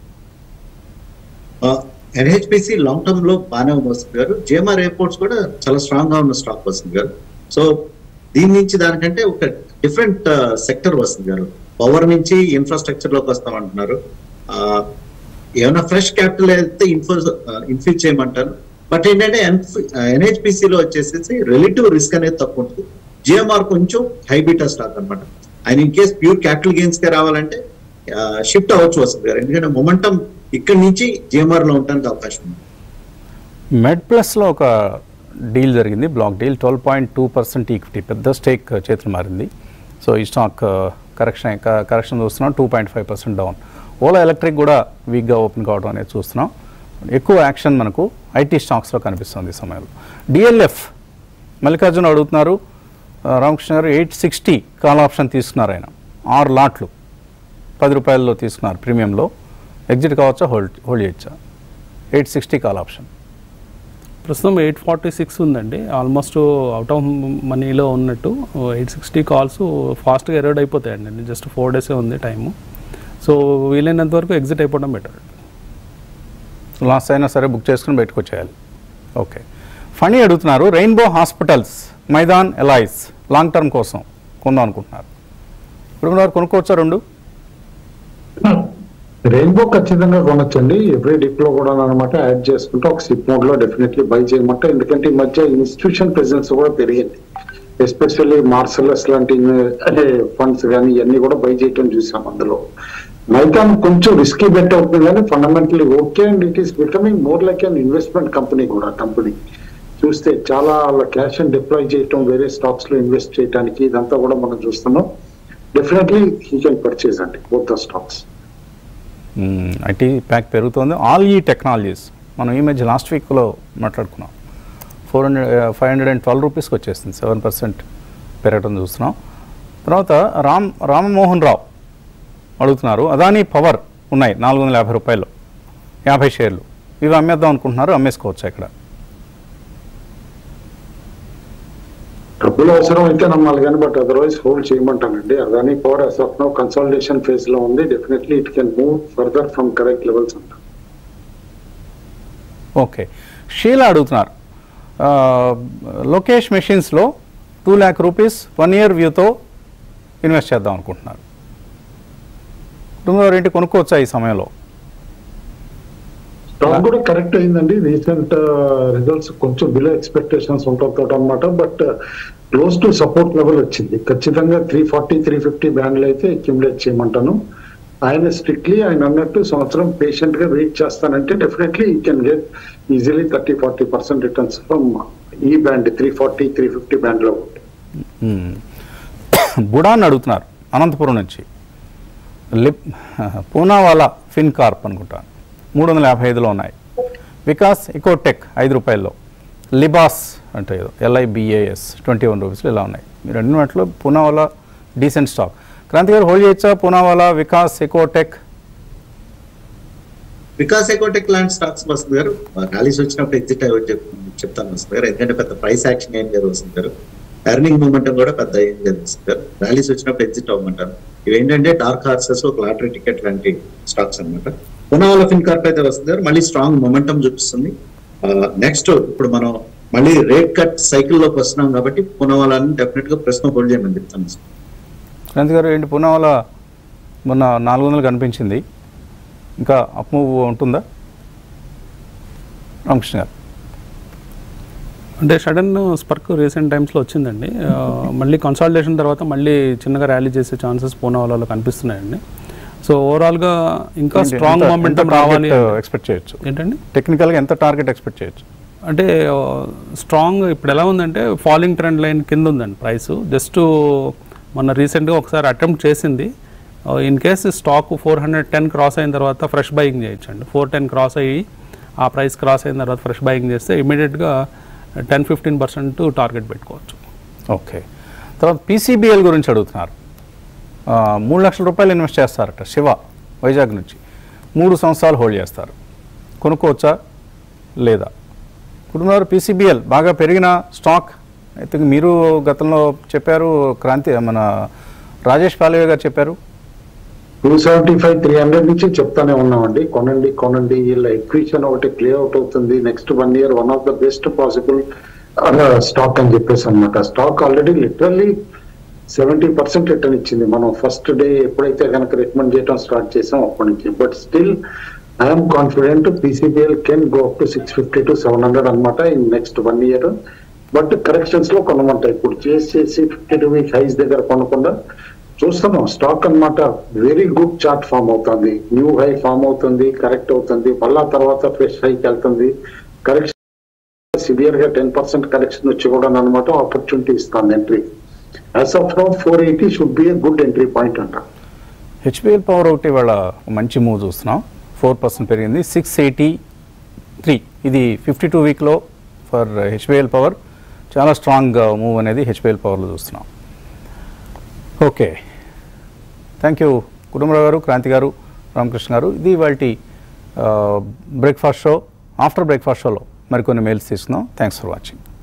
ఎన్హెచ్పిసి లాంగ్ టర్మ్ లో బాగానే ఉంది వస్తుంది గారు జేఎంఆర్ ఎయిర్పోర్ట్స్ కూడా చాలా స్ట్రాంగ్ గా ఉన్న స్టాక్ వస్తుంది గారు సో దీని నుంచి దానికంటే ఒక డిఫరెంట్ సెక్టర్ వస్తుంది గారు పవర్ నుంచి ఇన్ఫ్రాస్ట్రక్చర్ లోకి వస్తామంటున్నారు ఆ, ఏమైనా ఫ్రెష్ క్యాపిటల్ అయితే ఇన్ఫో ఇన్ఫ్యూజ్ చేయమంటారు బట్ ఏంటంటే ఎన్హెచ్పిసి లో వచ్చేసేసి రిలేటివ్ రిస్క్ అనేది తక్కువ ఉంటుంది జిఎంఆర్ కొంచెం హైబీటా స్టాక్ అన్నమాట ఆయన in case pure capital gains గా రావాలంటే షిఫ్ట్ అవ్వచ్చు వస్తుంది గారు ఎందుకంటే మొమెంటం ఇక్కడి నుంచి జిఎంఆర్ లో ఉండడానికి అవకాశం ఉంది మెడ్ ప్లస్లో ఒక డీల్ జరిగింది block deal twelve point two percent equity పెద్ద స్టేక్ చేతులు మారింది సో ఈ స్టాక్ కరెక్షన్ కరెక్షన్ చూస్తున్నాం two point five percent down Ola electric కూడా వీక్గా ఓపెన్ కావడం అనేది చూస్తున్నాం ఎక్కువ యాక్షన్ మనకు ఐటీ స్టాక్స్లో కనిపిస్తుంది ఈ సమయంలో డిఎల్ఎఫ్ మల్లికార్జున అడుగుతున్నారు ఆ, రామకృష్ణ గారు ఎయిట్ సిక్స్టీ కాల్ ఆప్షన్ తీసుకున్నారు ఆయన ఆరు లాట్లు పది రూపాయల్లో తీసుకున్నారు ప్రీమియంలో ఎగ్జిట్ కావచ్చా హోల్డ్ హోల్డ్ చేయొచ్చా ఎయిట్ సిక్స్టీ కాల్ ఆప్షన్ ప్రస్తుతం ఎయిట్ ఫార్టీ సిక్స్ ఉందండి ఆల్మోస్ట్ అవుట్ ఆఫ్ మనీలో ఉన్నట్టు ఎయిట్ సిక్స్టీ కాల్స్ ఫాస్ట్గా ఎరోడ్ అయిపోతాయండి జస్ట్ ఫోర్ డేసే ఉంది టైము సో వీలైనంత వరకు ఎగ్జిట్ అయిపోవడం బెటర్ లాస్ అయినా సరే బుక్ చేసుకుని బయటకు వచ్చేయాలి ఓకే ఫనీ అడుగుతున్నారు రెయిన్బో హాస్పిటల్స్ మైదాన్ ఎలైస్ లాంగ్ టర్మ్ కోసం కొందాం అనుకుంటున్నారు ఇప్పుడు వారు కొనుక్కోవచ్చా రెండు రెయిన్బో ఖచ్చితంగా కొనొచ్చండి ఎవ్రీ డిప్ లో కూడా అనమాట యాడ్ చేసుకుంటే ఒక సిప్ మోడ్ లో డెఫినెట్లీ బై చేయమంటే ఎందుకంటే ఈ మధ్య ఇన్స్టిట్యూషన్ ప్రెసెన్స్ కూడా పెరిగింది ఎస్పెషల్లీ మార్సలస్ లాంటి ఫండ్స్ కానీ ఇవన్నీ కూడా బై చేయటం చూసాం అందులో మైకాన్ కొంచెం రిస్కీ బెట్ అవుతుంది కానీ fundamentally okay and it is becoming more like an investment company కూడా కంపెనీ చూస్తే చాలా వాళ్ళ క్యాష్ డిప్లాయ్ చేయటం వేరే స్టాక్స్ లో ఇన్వెస్ట్ చేయడానికి ఇదంతా కూడా మనం చూస్తున్నాం డెఫినెట్లీ హీ కెన్ పర్చేజ్ అండి both the stocks IT pack పెరుగుతోంది ఆల్ ఈ టెక్నాలజీస్ మనం ఈ మధ్య లాస్ట్ వీక్లో మాట్లాడుకున్నాం four hundred five hundred and twelve రూపీస్కి వచ్చేస్తుంది సెవెన్ పర్సెంట్ పెరగడం చూస్తున్నాం తర్వాత రామ్ రామమోహన్ రావు అడుగుతున్నారు అదానీ పవర్ ఉన్నాయి నాలుగు వందల యాభై రూపాయలు యాభై షేర్లు ఇవి అమ్మేద్దాం అనుకుంటున్నారు అమ్మేసుకోవచ్చు ఇక్కడ డబ్బులు అవసరం అయితే నమ్మాలి కానీ బట్ అదర్వైజ్ హోల్డ్ చేయమంటానండి Adani power as of now consultation phase లో ఉంది definitely it can move further from correct levels అంట ఓకే షీలా అడుగుతున్నారు ఆ, లోకేష్ మెషిన్స్లో two lakh rupees one year వ్యూతో ఇన్వెస్ట్ చేద్దాం అనుకుంటున్నారు కుటుంబం ఏంటి కొనుక్కోవచ్చా ఈ సమయంలో స్టాక్ కూడా కరెక్ట్ అయిందండి రీసెంట్ రిజల్ట్స్ కొంచెం బిలో ఎక్స్పెక్టేషన్స్ ఉండటంతో అనమాట but close to support level వచ్చింది ఖచ్చితంగా త్రీ ఫార్టీ త్రీ ఫిఫ్టీ బ్యాండ్లు అయితే అక్యుములేట్ చేయమంటాను ఆయన స్ట్రిక్ట్లీ ఆయన అన్నట్టు సంవత్సరం పేషెంట్ గా వెయిట్ చేస్తానంటే definitely he can get easily thirty forty percent returns from ఈ band three forty three fifty band లో ఉంది మ్మ్. బుడాన్ అడుగుతున్నారు అనంతపురం నుంచి లిప్ పూనావాలా ఫిన్ కార్ప్ అనుకుంటా మూడు వందల యాభై ఐదులో ఉన్నాయి వికాస్ ఇకోటెక్ ఐదు రూపాయల్లో లిబాస్ అంటే ఏదో ఎల్ఐబిఏఎస్ ట్వంటీ వన్ రూపీస్లో ఇలా ఉన్నాయి మీరు అన్ని వాటిలో పూనావాలా డీసెంట్ స్టాక్ క్రాంతి గారు హోల్డ్ చేయొచ్చా పూనావాలా వికాస్ ఎకోటెక్ వికాస్ ఎకోటెక్ లాంటి స్టాక్స్ వస్తుంది గారు ర్యాలీస్ వచ్చినప్పుడు ఎగ్జిట్ అయ్యి చెప్ చెప్తాను వస్తుంది గారు ఎందుకంటే పెద్ద ప్రైస్ యాక్షన్ ఏం లేదు వస్తుంది గారు ఎర్నింగ్ మూమెంటం కూడా పెద్ద ఏం లేదు వస్తుంది గారు ర్యాలీస్ వచ్చినప్పుడు ఎగ్జిట్ అవ్వమంటారు ఇవి ఏంటంటే డార్క్ హార్సెస్ ఒక లాటరీ టికెట్ లాంటి స్టాక్స్ అనమాట పునావాల ఫిన్ కార్ప్ అయితే వస్తుంది గారు మళ్ళీ స్ట్రాంగ్ మొమెంటం చూపిస్తుంది నెక్స్ట్ ఇప్పుడు మనం మళ్ళీ రేట్ కట్ సైకిల్లోకి వస్తున్నాం కాబట్టి పునావాలని డెఫినెట్ గా ప్రశ్న హోల్డ్ చేయమని చెప్తాను సార్ క్రాంతి గారు ఏంటి పూనావాలా మొన్న నాలుగు వందలు కనిపించింది ఇంకా అప్ మూవ్ ఉంటుందా రామకృష్ణ గారు అంటే సడన్ స్పర్క్ రీసెంట్ టైమ్స్లో వచ్చిందండి ఆ, మళ్ళీ కన్సాలిడేషన్ తర్వాత మళ్ళీ చిన్నగా ర్యాలీ చేసే ఛాన్సెస్ పూనా వాళ్ళలో కనిపిస్తున్నాయండి సో ఓవరాల్గా ఇంకా ఏంటి? స్ట్రాంగ్ ఎంత- మూమెంటం ఎంత రావాలి target, ఎక్స్పెక్ట్ చేయొచ్చు ఏంటండి టెక్నికల్గా ఎంత టార్గెట్ ఎక్స్పెక్ట్ చేయొచ్చు అంటే స్ట్రాంగ్ ఇప్పుడు ఎలా ఉందంటే ఫాలింగ్ ట్రెండ్ లైన్ కింద ఉందండి ప్రైస్ జస్ట్ మొన్న రీసెంట్గా ఒకసారి అటెంప్ట్ చేసింది in case stock four hundred ten cross అయిన తర్వాత ఫ్రెష్ బయింగ్ చేయొచ్చండి ఫోర్ టెన్ క్రాస్ అయ్యి ఆ ప్రైస్ క్రాస్ అయిన తర్వాత ఫ్రెష్ బయింగ్ చేస్తే ఇమీడియట్గా టెన్ ఫిఫ్టీన్ పర్సెంట్ టార్గెట్ పెట్టుకోవచ్చు ఓకే తర్వాత పీసీబీఎల్ గురించి అడుగుతున్నారు ఆ, మూడు లక్షల రూపాయలు ఇన్వెస్ట్ చేస్తారట శివ వైజాగ్ నుంచి మూడు సంవత్సరాలు హోల్డ్ చేస్తారు కొనుక్కోవచ్చా లేదా ఇప్పుడున్నారు పీసీబీఎల్ బాగా పెరిగిన స్టాక్ ఐ థింక్ మీరు గతంలో చెప్పారు క్రాంతి మన రాజేష్ పాలవే గారు చెప్పారు two seventy five three hundred నుంచి చెప్తానే ఉన్నామండి కొనండి కొనండి వీళ్ళ ఎక్విషన్ ఒకటి క్లియర్ అవుట్ అవుతుంది next one year one of the best possible stock అని చెప్పేసి అనమాట stock already literally seventy percent return ఇచ్చింది మనం ఫస్ట్ డే ఎప్పుడైతే కనుక రికమెండ్ చేయడం స్టార్ట్ చేసాం అప్పటి నుంచి but still I'm confident PCBL can go up to six fifty to seven hundred అనమాట in next one year but corrections లో కొనమంటాయి ఇప్పుడు చేసి చేసి ఫిఫ్టీ టూ వీక్ హైస్ దగ్గర కొనకుండా చూస్తున్నాం స్టాక్ అన్నమాట వెరీ గుడ్ చార్ట్ ఫామ్ అవుతుంది న్యూ హై ఫామ్ అవుతుంది కరెక్ట్ అవుతుంది మళ్ళా తర్వాత ఫ్రెష్ హైకి వెళ్తుంది కరెక్షన్ సివియర్ గా టెన్ పర్సెంట్ కరెక్షన్ వచ్చి కూడా అనమాట ఆపర్చునిటీ ఇస్తాను entry as of now four eighty should be a good entry point అంట హెచ్పిఎల్ పవర్ ఒకటి వాళ్ళ మంచి మూవ్ చూస్తున్నాం ఫోర్ పర్సెంట్ పెరిగింది సిక్స్ ఎయిటీ త్రీ ఇది ఫిఫ్టీ టూ వీక్లో ఫర్ హెచ్పిఎల్ పవర్ చాలా స్ట్రాంగ్ మూవ్ అనేది హెచ్పిఎల్ పవర్లో చూస్తున్నాం ఓకే థ్యాంక్ యూ కుటుంబరావు గారు క్రాంతి గారు రామకృష్ణ గారు ఇది వాటి బ్రేక్ఫాస్ట్ షో ఆఫ్టర్ బ్రేక్ఫాస్ట్ షోలో మరికొన్ని మెయిల్స్ తీసుకుందాం థ్యాంక్స్ ఫర్ వాచింగ్